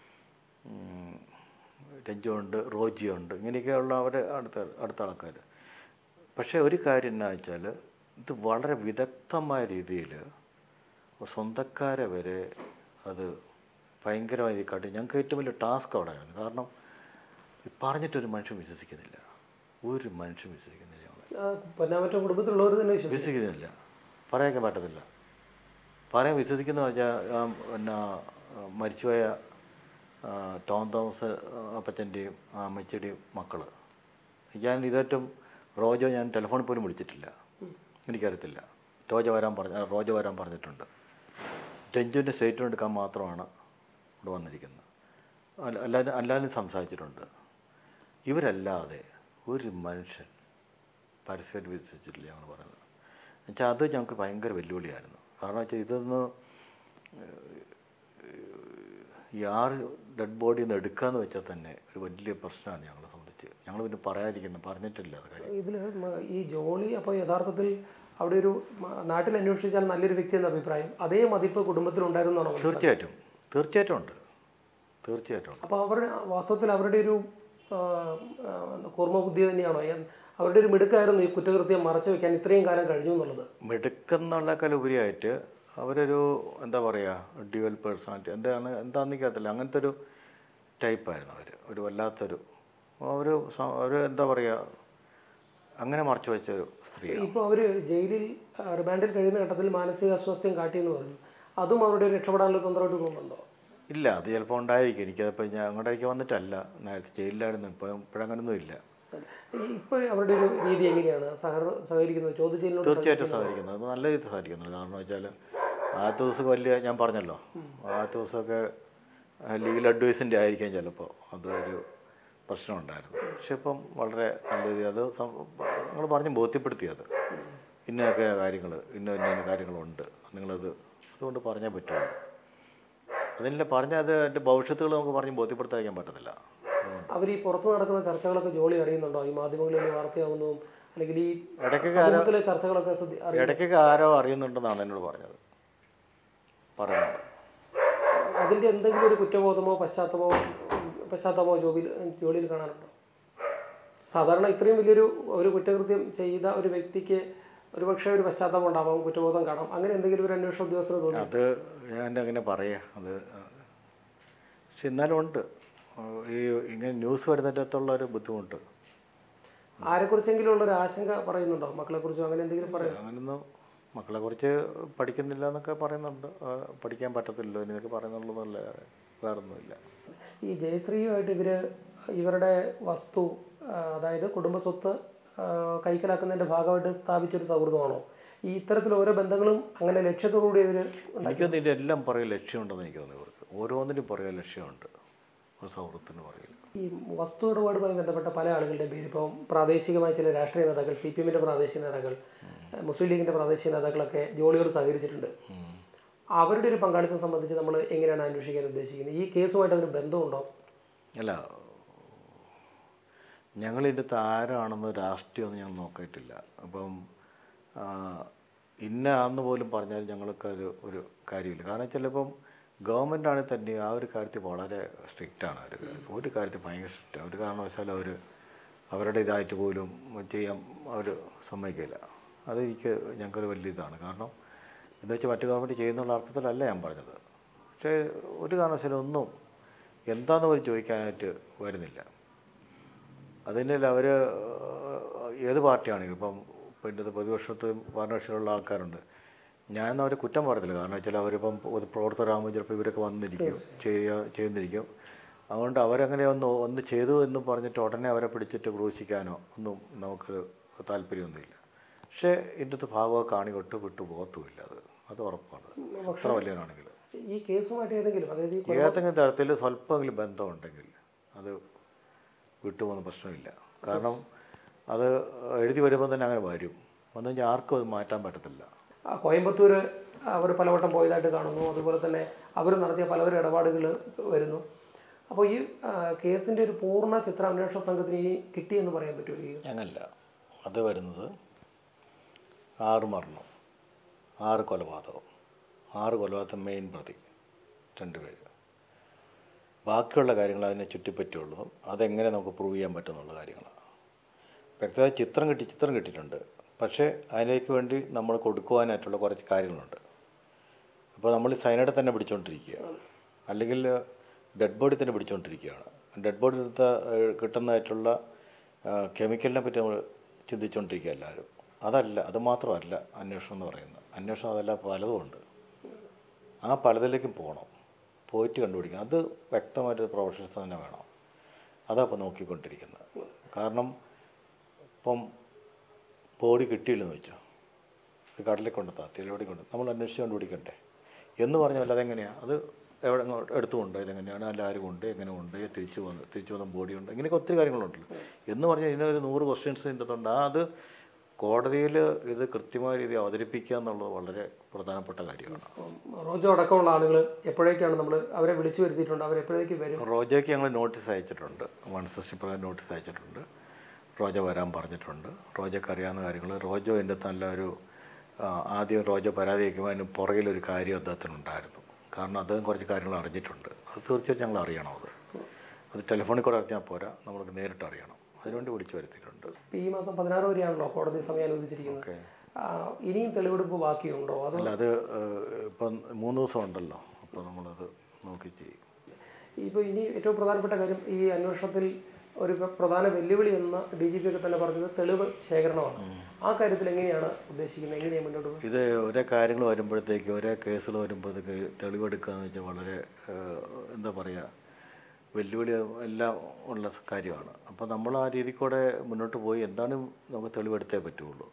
S2: ഉം, രഞ്ജു ഉണ്ട് റോജി ഉണ്ട് ഇങ്ങനെയൊക്കെയുള്ള അവർ അടുത്ത അടുത്ത ആൾക്കാർ പക്ഷേ ഒരു കാര്യം എന്നാ വെച്ചാൽ ഇത് വളരെ വിദഗ്ധമായ രീതിയിൽ സ്വന്തക്കാരെ വരെ അത് ഭയങ്കരമായി കാട്ടി ഞങ്ങൾക്ക് ഏറ്റവും വലിയ ടാസ്ക് അവിടെ ആയിരുന്നു കാരണം ഈ പറഞ്ഞിട്ടൊരു മനുഷ്യൻ വിശ്വസിക്കുന്നില്ല ഒരു മനുഷ്യൻ വിശ്വസിക്കുന്നില്ല ഞങ്ങളെ
S1: ആ, പൊന്നാമറ്റം കുടുംബത്തിലുള്ളവർ തന്നെ വിശ്വസിച്ചു
S2: വിശ്വസിക്കുന്നില്ല പറയാൻ പറ്റത്തില്ല പറയാൻ വിശ്വസിക്കുന്ന പറഞ്ഞാൽ ആ, പിന്നെ ആ, മരിച്ചുപോയ ആ, ടോം തോമസ് അപ്പച്ചൻ്റെയും അമ്മച്ചിയുടെയും മക്കൾ ഞാൻ ഇതേറ്റവും റോജോ ഞാൻ ടെലിഫോണിൽ പോലും വിളിച്ചിട്ടില്ല എനിക്കറിയത്തില്ല റോജ വരാൻ പറഞ്ഞ റോജ വരാൻ പറഞ്ഞിട്ടുണ്ട് രഞ്ജുവിൻ്റെ സ്റ്റേറ്റ്മെൻറ്റ് എടുക്കാൻ മാത്രമാണ് ഇവിടെ വന്നിരിക്കുന്നത് അല്ല അല്ലാതെ അല്ലാതെ സംസാരിച്ചിട്ടുണ്ട് ഇവരല്ലാതെ ഒരു മനുഷ്യൻ പരസ്യമായിട്ട് വിശ്വസിച്ചിട്ടില്ല ഞങ്ങൾ പറയുന്നത് എന്നുവെച്ചാൽ അത് ഞങ്ങൾക്ക് ഭയങ്കര വെല്ലുവിളിയായിരുന്നു കാരണം വെച്ചാൽ ഇതൊന്ന് ഈ ആറ് ഡെഡ് ബോഡിയിൽ നിന്ന് എടുക്കാന്ന് വെച്ചാൽ തന്നെ ഒരു വലിയ പ്രശ്നമാണ് ഞങ്ങളെ സംബന്ധിച്ച് ഞങ്ങൾ പിന്നെ പറയാതിരിക്കുന്നു പറഞ്ഞിട്ടില്ല അത് കാര്യം
S1: ഇതിൽ ഈ ജോളി അപ്പോൾ യഥാർത്ഥത്തിൽ അവിടെ ഒരു മ- നാട്ടിൽ അന്വേഷിച്ചാൽ നല്ലൊരു വ്യക്തി എന്ന അഭിപ്രായം അതേ മതിപ്പ് കുടുംബത്തിലുണ്ടായിരുന്നാണോ മനസ്സിലാക്കുന്നത്?
S2: തീർച്ചയായിട്ടും തീർച്ചയായിട്ടും ഉണ്ട് തീർച്ചയായിട്ടും ഉണ്ട്
S1: അപ്പോൾ അവരുടെ വാസ്തവത്തിൽ അവരുടെ ഒരു ആ, ആ, കൂർമ്മ ബുദ്ധി തന്നെയാണോ എൻ- അവരുടെ ഒരു മിടുക്കായിരുന്നു ഈ കുറ്റകൃത്യം മറച്ചു വെക്കാൻ ഇത്രയും കാലം കഴിഞ്ഞു എന്നുള്ളത്
S2: മിടുക്കെന്നുള്ളേക്കാൾ ഉപരിയായിട്ട് അവരൊരു എന്താ പറയുക ഡ്യുവൽ പേഴ്സണാലിറ്റി എന്താണ് എന്താണെന്ന് എനിക്കറിയത്തില്ല അങ്ങനത്തെ ഒരു ടൈപ്പായിരുന്നു അവർ ഒരു വല്ലാത്തൊരു ഒരു സ- ഒരു എന്താ പറയുക അങ്ങനെ മറച്ചു വെച്ച ഒരു സ്ത്രീയാണ്
S1: ഇപ്പോൾ അവർ ജയിലിൽ ആ, റിമാൻഡിൽ കഴിയുന്ന ഘട്ടത്തിൽ മാനസിക അസ്വാസ്ഥ്യം കാട്ടിയെന്ന് പറഞ്ഞു അതും അവരുടെ ഒരു രക്ഷപ്പെടാനുള്ള തന്ത്രമായിട്ട് തോന്നുന്നുണ്ടോ
S2: ഇല്ല അത് ചിലപ്പോൾ ഉണ്ടായിരിക്കും എനിക്കതിപ്പോൾ ഞാൻ അങ്ങോട്ടേക്ക് വന്നിട്ടല്ല നേരത്തെ ജയിലിലായിരുന്നു ഇപ്പോൾ ഇപ്പോഴങ്ങനൊന്നും ഇല്ല
S1: ഇപ്പോൾ അവരുടെ ഒരു രീതി എങ്ങനെയാണ് സഹർ സഹകരിക്കുന്നത് ചോദ്യം ചെയ്യലിനോട്
S2: തീർച്ചയായിട്ടും സഹകരിക്കുന്നത് അത് നല്ല രീതിയിൽ സഹകരിക്കുന്നുണ്ട് കാരണം വെച്ചാൽ ആദ്യത്തെ ദിവസം വലിയ ഞാൻ പറഞ്ഞല്ലോ ആദ്യത്തെ ദിവസമൊക്കെ ലീഗൽ അഡ്വൈസിൻ്റെ ആയിരിക്കാം ചിലപ്പോൾ അതൊരു പ്രശ്നം ഉണ്ടായിരുന്നു പക്ഷെ ഇപ്പം വളരെ നല്ല രീതി അത് ഞങ്ങൾ പറഞ്ഞ് ബോധ്യപ്പെടുത്തി അത് ഇന്നൊക്കെ കാര്യങ്ങൾ ഇന്ന ഇന്ന ഇന്ന കാര്യങ്ങളുണ്ട് നിങ്ങളത് അതുകൊണ്ട് പറഞ്ഞേ പറ്റുള്ളൂ അതില്ല പറഞ്ഞാൽ അത് എൻ്റെ ഭവിഷ്യത്തുകൾ നമുക്ക് പറഞ്ഞ് ബോധ്യപ്പെടുത്താതിരിക്കാൻ പറ്റത്തില്ല അതുകൊണ്ട്
S1: അവർ ഈ പുറത്ത് നടക്കുന്ന ചർച്ചകളൊക്കെ ജോളി അറിയുന്നുണ്ടോ ഈ മാധ്യമങ്ങളിൽ വാർത്തയാവുന്നതും അല്ലെങ്കിൽ ഈ
S2: ഇടയ്ക്കൊക്കെ
S1: സമൂഹത്തിലെ ചർച്ചകളൊക്കെ ശ്രദ്ധ- അറി-
S2: ഇടയ്ക്കൊക്കെ ആരോ അറിയുന്നുണ്ടെന്നാണ് എന്നോട് പറഞ്ഞത് പറയുന്നത്
S1: അതിന്റെ എന്തെങ്കിലും ഒരു കുറ്റബോധമോ പശ്ചാത്തലമോ പശ്ചാത്തലമോ ജോബിൽ ജോലിയിൽ കാണാനുണ്ടോ സാധാരണ ഇത്രയും വലിയൊരു ഒരു കുറ്റകൃത്യം ചെയ്ത ഒരു വ്യക്തിക്ക് ഒരു പക്ഷേ ഒരു പശ്ചാത്തലം ഉണ്ടാവാം കുറ്റബോധം കാണാം അങ്ങനെ എന്തെങ്കിലും ഒരു അന്വേഷണ ഉദ്യോഗസ്ഥന് തോന്നി
S2: അത് ഞാൻ അങ്ങനെ പറയാം അത് പക്ഷെ എന്നാലും ഉണ്ട് ഈ ഇങ്ങനെ ന്യൂസ് വരുന്നതിനകത്തുള്ള ഒരു ബുദ്ധിമുട്ട്
S1: ആരെക്കുറിച്ചെങ്കിലും ഉള്ള ഒരു ആശങ്ക പറയുന്നുണ്ടോ മക്കളെ കുറിച്ചോ അങ്ങനെ എന്തെങ്കിലും പറയും
S2: അങ്ങനൊന്നും മക്കളെ കുറിച്ച് പഠിക്കുന്നില്ല എന്നൊക്കെ പറയുന്നുണ്ട് ആ, പഠിക്കാൻ പറ്റത്തില്ലോ എന്നൊക്കെ പറയുന്നുള്ളതല്ല വേറൊന്നുമില്ല
S1: ഈ ജയശ്രീയുമായിട്ട് ഇവര് ഇവരുടെ വസ്തു ആ, അതായത് കുടുംബസ്വത്ത് ആ, കൈക്കലാക്കുന്നതിന്റെ ഭാഗമായിട്ട് സ്ഥാപിച്ചൊരു സൗഹൃദമാണോ ഈ ഇത്തരത്തിൽ ഓരോ ബന്ധങ്ങളും അങ്ങനെ ലക്ഷ്യത്തോടുകൂടി ഇവര്
S2: എനിക്കൊന്നും ഇതിൻ്റെ എല്ലാം പുറകെ ലക്ഷ്യമുണ്ടെന്ന് എനിക്ക് തോന്നുന്നു ഇവർക്ക് ഓരോന്നിനും പുറകെ ലക്ഷ്യമുണ്ട് ഒരു സൗഹൃദത്തിന് പുറകിൽ
S1: ഈ വസ്തു ഇടപാടുമായി ബന്ധപ്പെട്ട പല ആളുകളുടെയും പേര് ഇപ്പം പ്രാദേശികമായ ചില രാഷ്ട്രീയ നേതാക്കൾ സി പി എമ്മിൻ്റെ പ്രാദേശിക നേതാക്കൾ മുസ്ലിം ലീഗിൻ്റെ പ്രാദേശിക നേതാക്കളൊക്കെ ജോളിയോട് സഹകരിച്ചിട്ടുണ്ട് അവരുടെ ഒരു പങ്കാളിത്തം സംബന്ധിച്ച് നമ്മൾ എങ്ങനെയാണ് അന്വേഷിക്കാൻ ഉദ്ദേശിക്കുന്നത് ഈ കേസുമായിട്ട് അതിന് ബന്ധമുണ്ടോ
S2: അല്ല ഞങ്ങളിതിൻ്റെ ആരാണെന്ന് രാഷ്ട്രീയമൊന്നും ഞങ്ങൾ നോക്കിയിട്ടില്ല അപ്പം ആ, ഇന്ന ആന്ന് പോലും പറഞ്ഞാൽ ഞങ്ങൾക്ക് ഒരു ഒരു കാര്യമില്ല കാരണം ചിലപ്പം ഗവൺമെൻറ് ആണെങ്കിൽ തന്നെ ആ ഒരു കാര്യത്തിൽ വളരെ സ്ട്രിക്റ്റാണ് അവർ ഒരു കാര്യത്തിൽ ഭയങ്കര സ്ട്രിക്റ്റാണ് ഒരു കാരണവശാലും അവർ അവരുടെ ഇതായിട്ട് പോലും ചെയ്യാൻ അവർ സമ്മതിക്കില്ല അത് എനിക്ക് ഞങ്ങൾക്കൊരു വലിയ ഇതാണ് കാരണം എന്ന് വെച്ചാൽ മറ്റു ഗവൺമെൻറ് ചെയ്യുന്നുള്ള അർത്ഥത്തിലല്ല ഞാൻ പറഞ്ഞത് പക്ഷേ ഒരു കാരണവശാലും ഒന്നും എന്താണെന്ന് പോലും ചോദിക്കാനായിട്ട് വരുന്നില്ല അതിൻ്റെ അവർ ഏത് പാർട്ടിയാണെങ്കിലും ഇപ്പം പിന്നെ പ്രതിപക്ഷത്ത് ഭരണപക്ഷമുള്ള ആൾക്കാരുണ്ട് ഞാനൊന്നും അവരെ കുറ്റം പറയത്തില്ല കാരണം വെച്ചാൽ അവരിപ്പം ഒരു പ്രവർത്തകരാകുമ്പോൾ ചിലപ്പോൾ ഇവരൊക്കെ വന്നിരിക്കും ചെയ്യുക ചെയ്യുന്നിരിക്കും അതുകൊണ്ട് അവരങ്ങനെ ഒന്ന് ഒന്ന് ചെയ്തു എന്ന് പറഞ്ഞിട്ട് ഉടനെ അവരെ പിടിച്ചിട്ട് ക്രൂശിക്കാനോ ഒന്നും നമുക്ക് താല്പര്യമൊന്നുമില്ല പക്ഷേ ഇതിൻ്റെ അകത്ത് ഭാഗമൊക്കെ കാണികൊട്ട് വിട്ടു പോകത്തുമില്ല അത് അത് ഉറപ്പാണ് എത്ര വലിയവനാണെങ്കിലും
S1: ഈ കേസുമായിട്ട് ഏതെങ്കിലും അതായത് ഈ
S2: ഏതെങ്കിലും തരത്തിൽ സ്വല്പമെങ്കിലും ബന്ധമുണ്ടെങ്കിൽ അത് വിട്ടുപോകുന്ന പ്രശ്നമില്ല കാരണം അത് എഴുതി വരുമ്പോൾ തന്നെ അങ്ങനെ വരും വന്നു കഴിഞ്ഞാൽ ആർക്കും അത് മാറ്റാൻ പറ്റത്തില്ല
S1: ആ, കോയമ്പത്തൂർ അവർ പലവട്ടം പോയതായിട്ട് കാണുന്നു അതുപോലെ തന്നെ അവർ നടത്തിയ പലതരം ഇടപാടുകൾ വരുന്നു അപ്പോൾ ഈ ആ, കേസിൻ്റെ ഒരു പൂർണ്ണ ചിത്ര അന്വേഷണ സംഘത്തിന് ഈ കിട്ടിയെന്ന് പറയാൻ പറ്റുമോ ഈ
S2: അങ്ങനല്ല അത് വരുന്നത് ആറ് മരണം ആറ് കൊലപാതകം ആറ് കൊലപാതകം മെയിൻ പ്രതി രണ്ട് പേര് ബാക്കിയുള്ള കാര്യങ്ങൾ അതിനെ ചുറ്റിപ്പറ്റിയുള്ളതും അതെങ്ങനെ നമുക്ക് പ്രൂവ് ചെയ്യാൻ പറ്റുമെന്നുള്ള കാര്യങ്ങളാണ് വ്യക്തമായി ചിത്രം കിട്ടി ചിത്രം കിട്ടിയിട്ടുണ്ട് പക്ഷേ അതിലേക്ക് വേണ്ടി നമ്മൾ കൊടുക്കുവാനായിട്ടുള്ള കുറച്ച് കാര്യങ്ങളുണ്ട് ഇപ്പോൾ നമ്മൾ സൈനൈഡ് തന്നെ പിടിച്ചുകൊണ്ടിരിക്കുകയാണ് അല്ലെങ്കിൽ ഡെഡ് ബോഡി തന്നെ പിടിച്ചുകൊണ്ടിരിക്കുകയാണ് ഡെഡ് ബോഡി എടുത്ത ഏഹ്, കിട്ടുന്നതായിട്ടുള്ള കെമിക്കലിനെ പറ്റി നമ്മൾ ചിന്തിച്ചുകൊണ്ടിരിക്കുക എല്ലാവരും അതല്ല അത് മാത്രമല്ല അന്വേഷണം എന്ന് പറയുന്നത് അന്വേഷണം അതല്ല പലതും ഉണ്ട് ആ പലതിലേക്കും പോകണം പോയിട്ട് കണ്ടുപിടിക്കണം അത് വ്യക്തമായിട്ട് പ്രൊഫഷൻസ് തന്നെ വേണം അതാ ഇപ്പോൾ നോക്കിക്കൊണ്ടിരിക്കുന്നത് കാരണം ഇപ്പം ബോഡി കിട്ടിയില്ലെന്ന് വെച്ചോ ഒരു കടലിൽ കൊണ്ട് താത്തിയിലൂടെ കൊണ്ട് നമ്മൾ അന്വേഷിച്ച് കണ്ടുപിടിക്കണ്ടേ എന്ന് പറഞ്ഞാൽ അതെങ്ങനെയാണ് അത് എവിടെ എടുത്തുകൊണ്ട് ഇതെങ്ങനെയാണ് അല്ല ആര് കൊണ്ട് എങ്ങനെ കൊണ്ട് തിരിച്ചു വന്ന് തിരിച്ചു വന്ന ബോഡി ഉണ്ട് ഇങ്ങനെയൊക്കെ ഒത്തിരി കാര്യങ്ങളുണ്ടല്ലോ എന്ന് പറഞ്ഞാൽ ഇതിനൊരു നൂറ് ക്വസ്റ്റ്യൻസ് ഇതിൻ്റെ ആ അത് കോടതിയിൽ ഇത് കൃത്യമായ രീതിയിൽ അവതരിപ്പിക്കുക എന്നുള്ളത് വളരെ പ്രധാനപ്പെട്ട കാര്യമാണ്
S1: ഉം, റോജോ അടക്കമുള്ള ആളുകൾ എപ്പോഴേക്കാണ് നമ്മൾ അവരെ വിളിച്ചു വരുത്തിയിട്ടുണ്ട് അവരെപ്പോഴേക്ക് വരും
S2: റോജയ്ക്ക് ഞങ്ങൾ നോട്ടീസ് അയച്ചിട്ടുണ്ട് വൺ സിക്സ്റ്റി പ്രകാരം നോട്ടീസ് അയച്ചിട്ടുണ്ട് റോജ വരാൻ പറഞ്ഞിട്ടുണ്ട് റോജയ്ക്ക് അറിയാവുന്ന കാര്യങ്ങൾ റോജോ എൻ്റെ നല്ല ഒരു ആ, ആദ്യം റോജോ പരാതി വയ്ക്കുമ്പോൾ അതിന് പുറകിലൊരു കാര്യം അദ്ദേഹത്തിനുണ്ടായിരുന്നു കാരണം അദ്ദേഹം കുറച്ച് കാര്യങ്ങൾ അറിഞ്ഞിട്ടുണ്ട് അത് തീർച്ചയായിട്ടും ഞങ്ങൾ അറിയണം അത് അത് ടെലിഫോണിൽ കൂടെ അറിഞ്ഞാൽ പോരാ നമ്മൾക്ക് നേരിട്ട് അറിയണം അതിനുവേണ്ടി വിളിച്ചു വരുത്തിയിട്ടുണ്ട്
S1: ഇപ്പം ഈ മാസം പതിനാറ് വരെയാണല്ലോ കോടതി സമയം അനുവദിച്ചിരിക്കുന്നത്
S2: ഓക്കെ
S1: ആ, ഇനിയും തെളിവെടുപ്പ് ബാക്കിയുണ്ടോ അതോ
S2: അല്ല അത് ഏഹ്, ഇപ്പം മൂന്ന് ദിവസം ഉണ്ടല്ലോ അപ്പോൾ നമ്മളത് നോക്കി ചെയ്യും
S1: ഇപ്പോൾ ഇനി ഏറ്റവും പ്രധാനപ്പെട്ട കാര്യം ഈ അന്വേഷണത്തിൽ ഒരു പ്ര- പ്രധാന വെല്ലുവിളി എന്ന് ഡി ജി പി ഒക്കെ തന്നെ പറഞ്ഞത് തെളിവ് ശേഖരണമാണ് ആ കാര്യത്തിൽ എങ്ങനെയാണ് ഉദ്ദേശിക്കുന്നത് എങ്ങനെയാണ് മുന്നോട്ട് പോകുന്നത്
S2: ഇത് ഒരേ കാര്യങ്ങൾ വരുമ്പോഴത്തേക്ക് ഒരേ കേസുകൾ വരുമ്പോഴത്തേക്ക് തെളിവെടുക്കുക എന്ന് വെച്ചാൽ വളരെ ഏഹ്, എന്താ പറയുക വെല്ലുവിളി എല്ലാം ഉള്ള കാര്യമാണ് അപ്പോൾ നമ്മൾ ആ രീതിയിൽ കൂടെ മുന്നോട്ട് പോയി എന്താണ് നമുക്ക് തെളിവെടുത്തേ പറ്റുള്ളൂ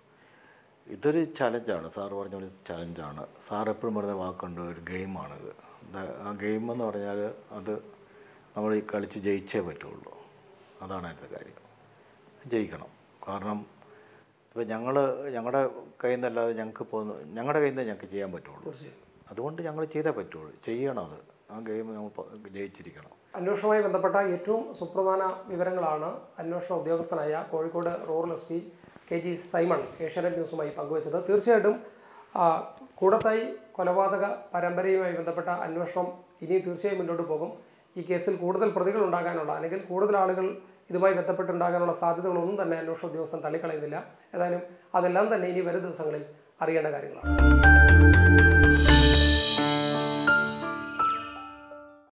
S2: ഇതൊരു ചലഞ്ചാണ് സാറ് പറഞ്ഞ പോലെ ചലഞ്ചാണ് സാർ എപ്പോഴും പറഞ്ഞ വാക്കുണ്ട് ഒരു ഗെയിമാണിത് ദ- ആ ഗെയിം എന്ന് പറഞ്ഞാൽ അത് നമ്മൾ ഈ കളിച്ച് ജയിച്ചേ പറ്റുള്ളൂ അതാണ് അതിൻ്റെ കാര്യം ജയിക്കണം കാരണം ഇപ്പോൾ ഞങ്ങൾ ഞങ്ങളുടെ കയ്യിൽ നിന്നല്ലാതെ ഞങ്ങൾക്ക് പോകുന്ന ഞങ്ങളുടെ കയ്യിൽ നിന്ന് ഞങ്ങൾക്ക് ചെയ്യാൻ പറ്റുള്ളൂ
S1: തീർച്ചയായും
S2: അതുകൊണ്ട് ഞങ്ങൾ ചെയ്തേ പറ്റുള്ളൂ ചെയ്യണം അത് ആ ഗെയിം നമ്മൾ പ- ജയിച്ചിരിക്കണം
S1: അന്വേഷണവുമായി ബന്ധപ്പെട്ട ഏറ്റവും സുപ്രധാന വിവരങ്ങളാണ് അന്വേഷണ ഉദ്യോഗസ്ഥനായ Kozhikode rural S P K G Simon Asianet ന്യൂസുമായി പങ്കുവച്ചത് തീർച്ചയായിട്ടും ആ, കൂടത്തായി കൊലപാതക പരമ്പരയുമായി ബന്ധപ്പെട്ട അന്വേഷണം ഇനി തീർച്ചയായും മുന്നോട്ട് പോകും ഈ കേസിൽ കൂടുതൽ പ്രതികൾ ഉണ്ടാകാനുള്ള അല്ലെങ്കിൽ കൂടുതൽ ആളുകൾ ഇതുമായി ബന്ധപ്പെട്ടുണ്ടാകാനുള്ള സാധ്യതകളൊന്നും തന്നെ അന്വേഷണ ഉദ്യോഗസ്ഥൻ തള്ളിക്കളയുന്നില്ല ഏതായാലും അതെല്ലാം തന്നെ ഇനി വരും ദിവസങ്ങളിൽ അറിയേണ്ട കാര്യങ്ങളാണ്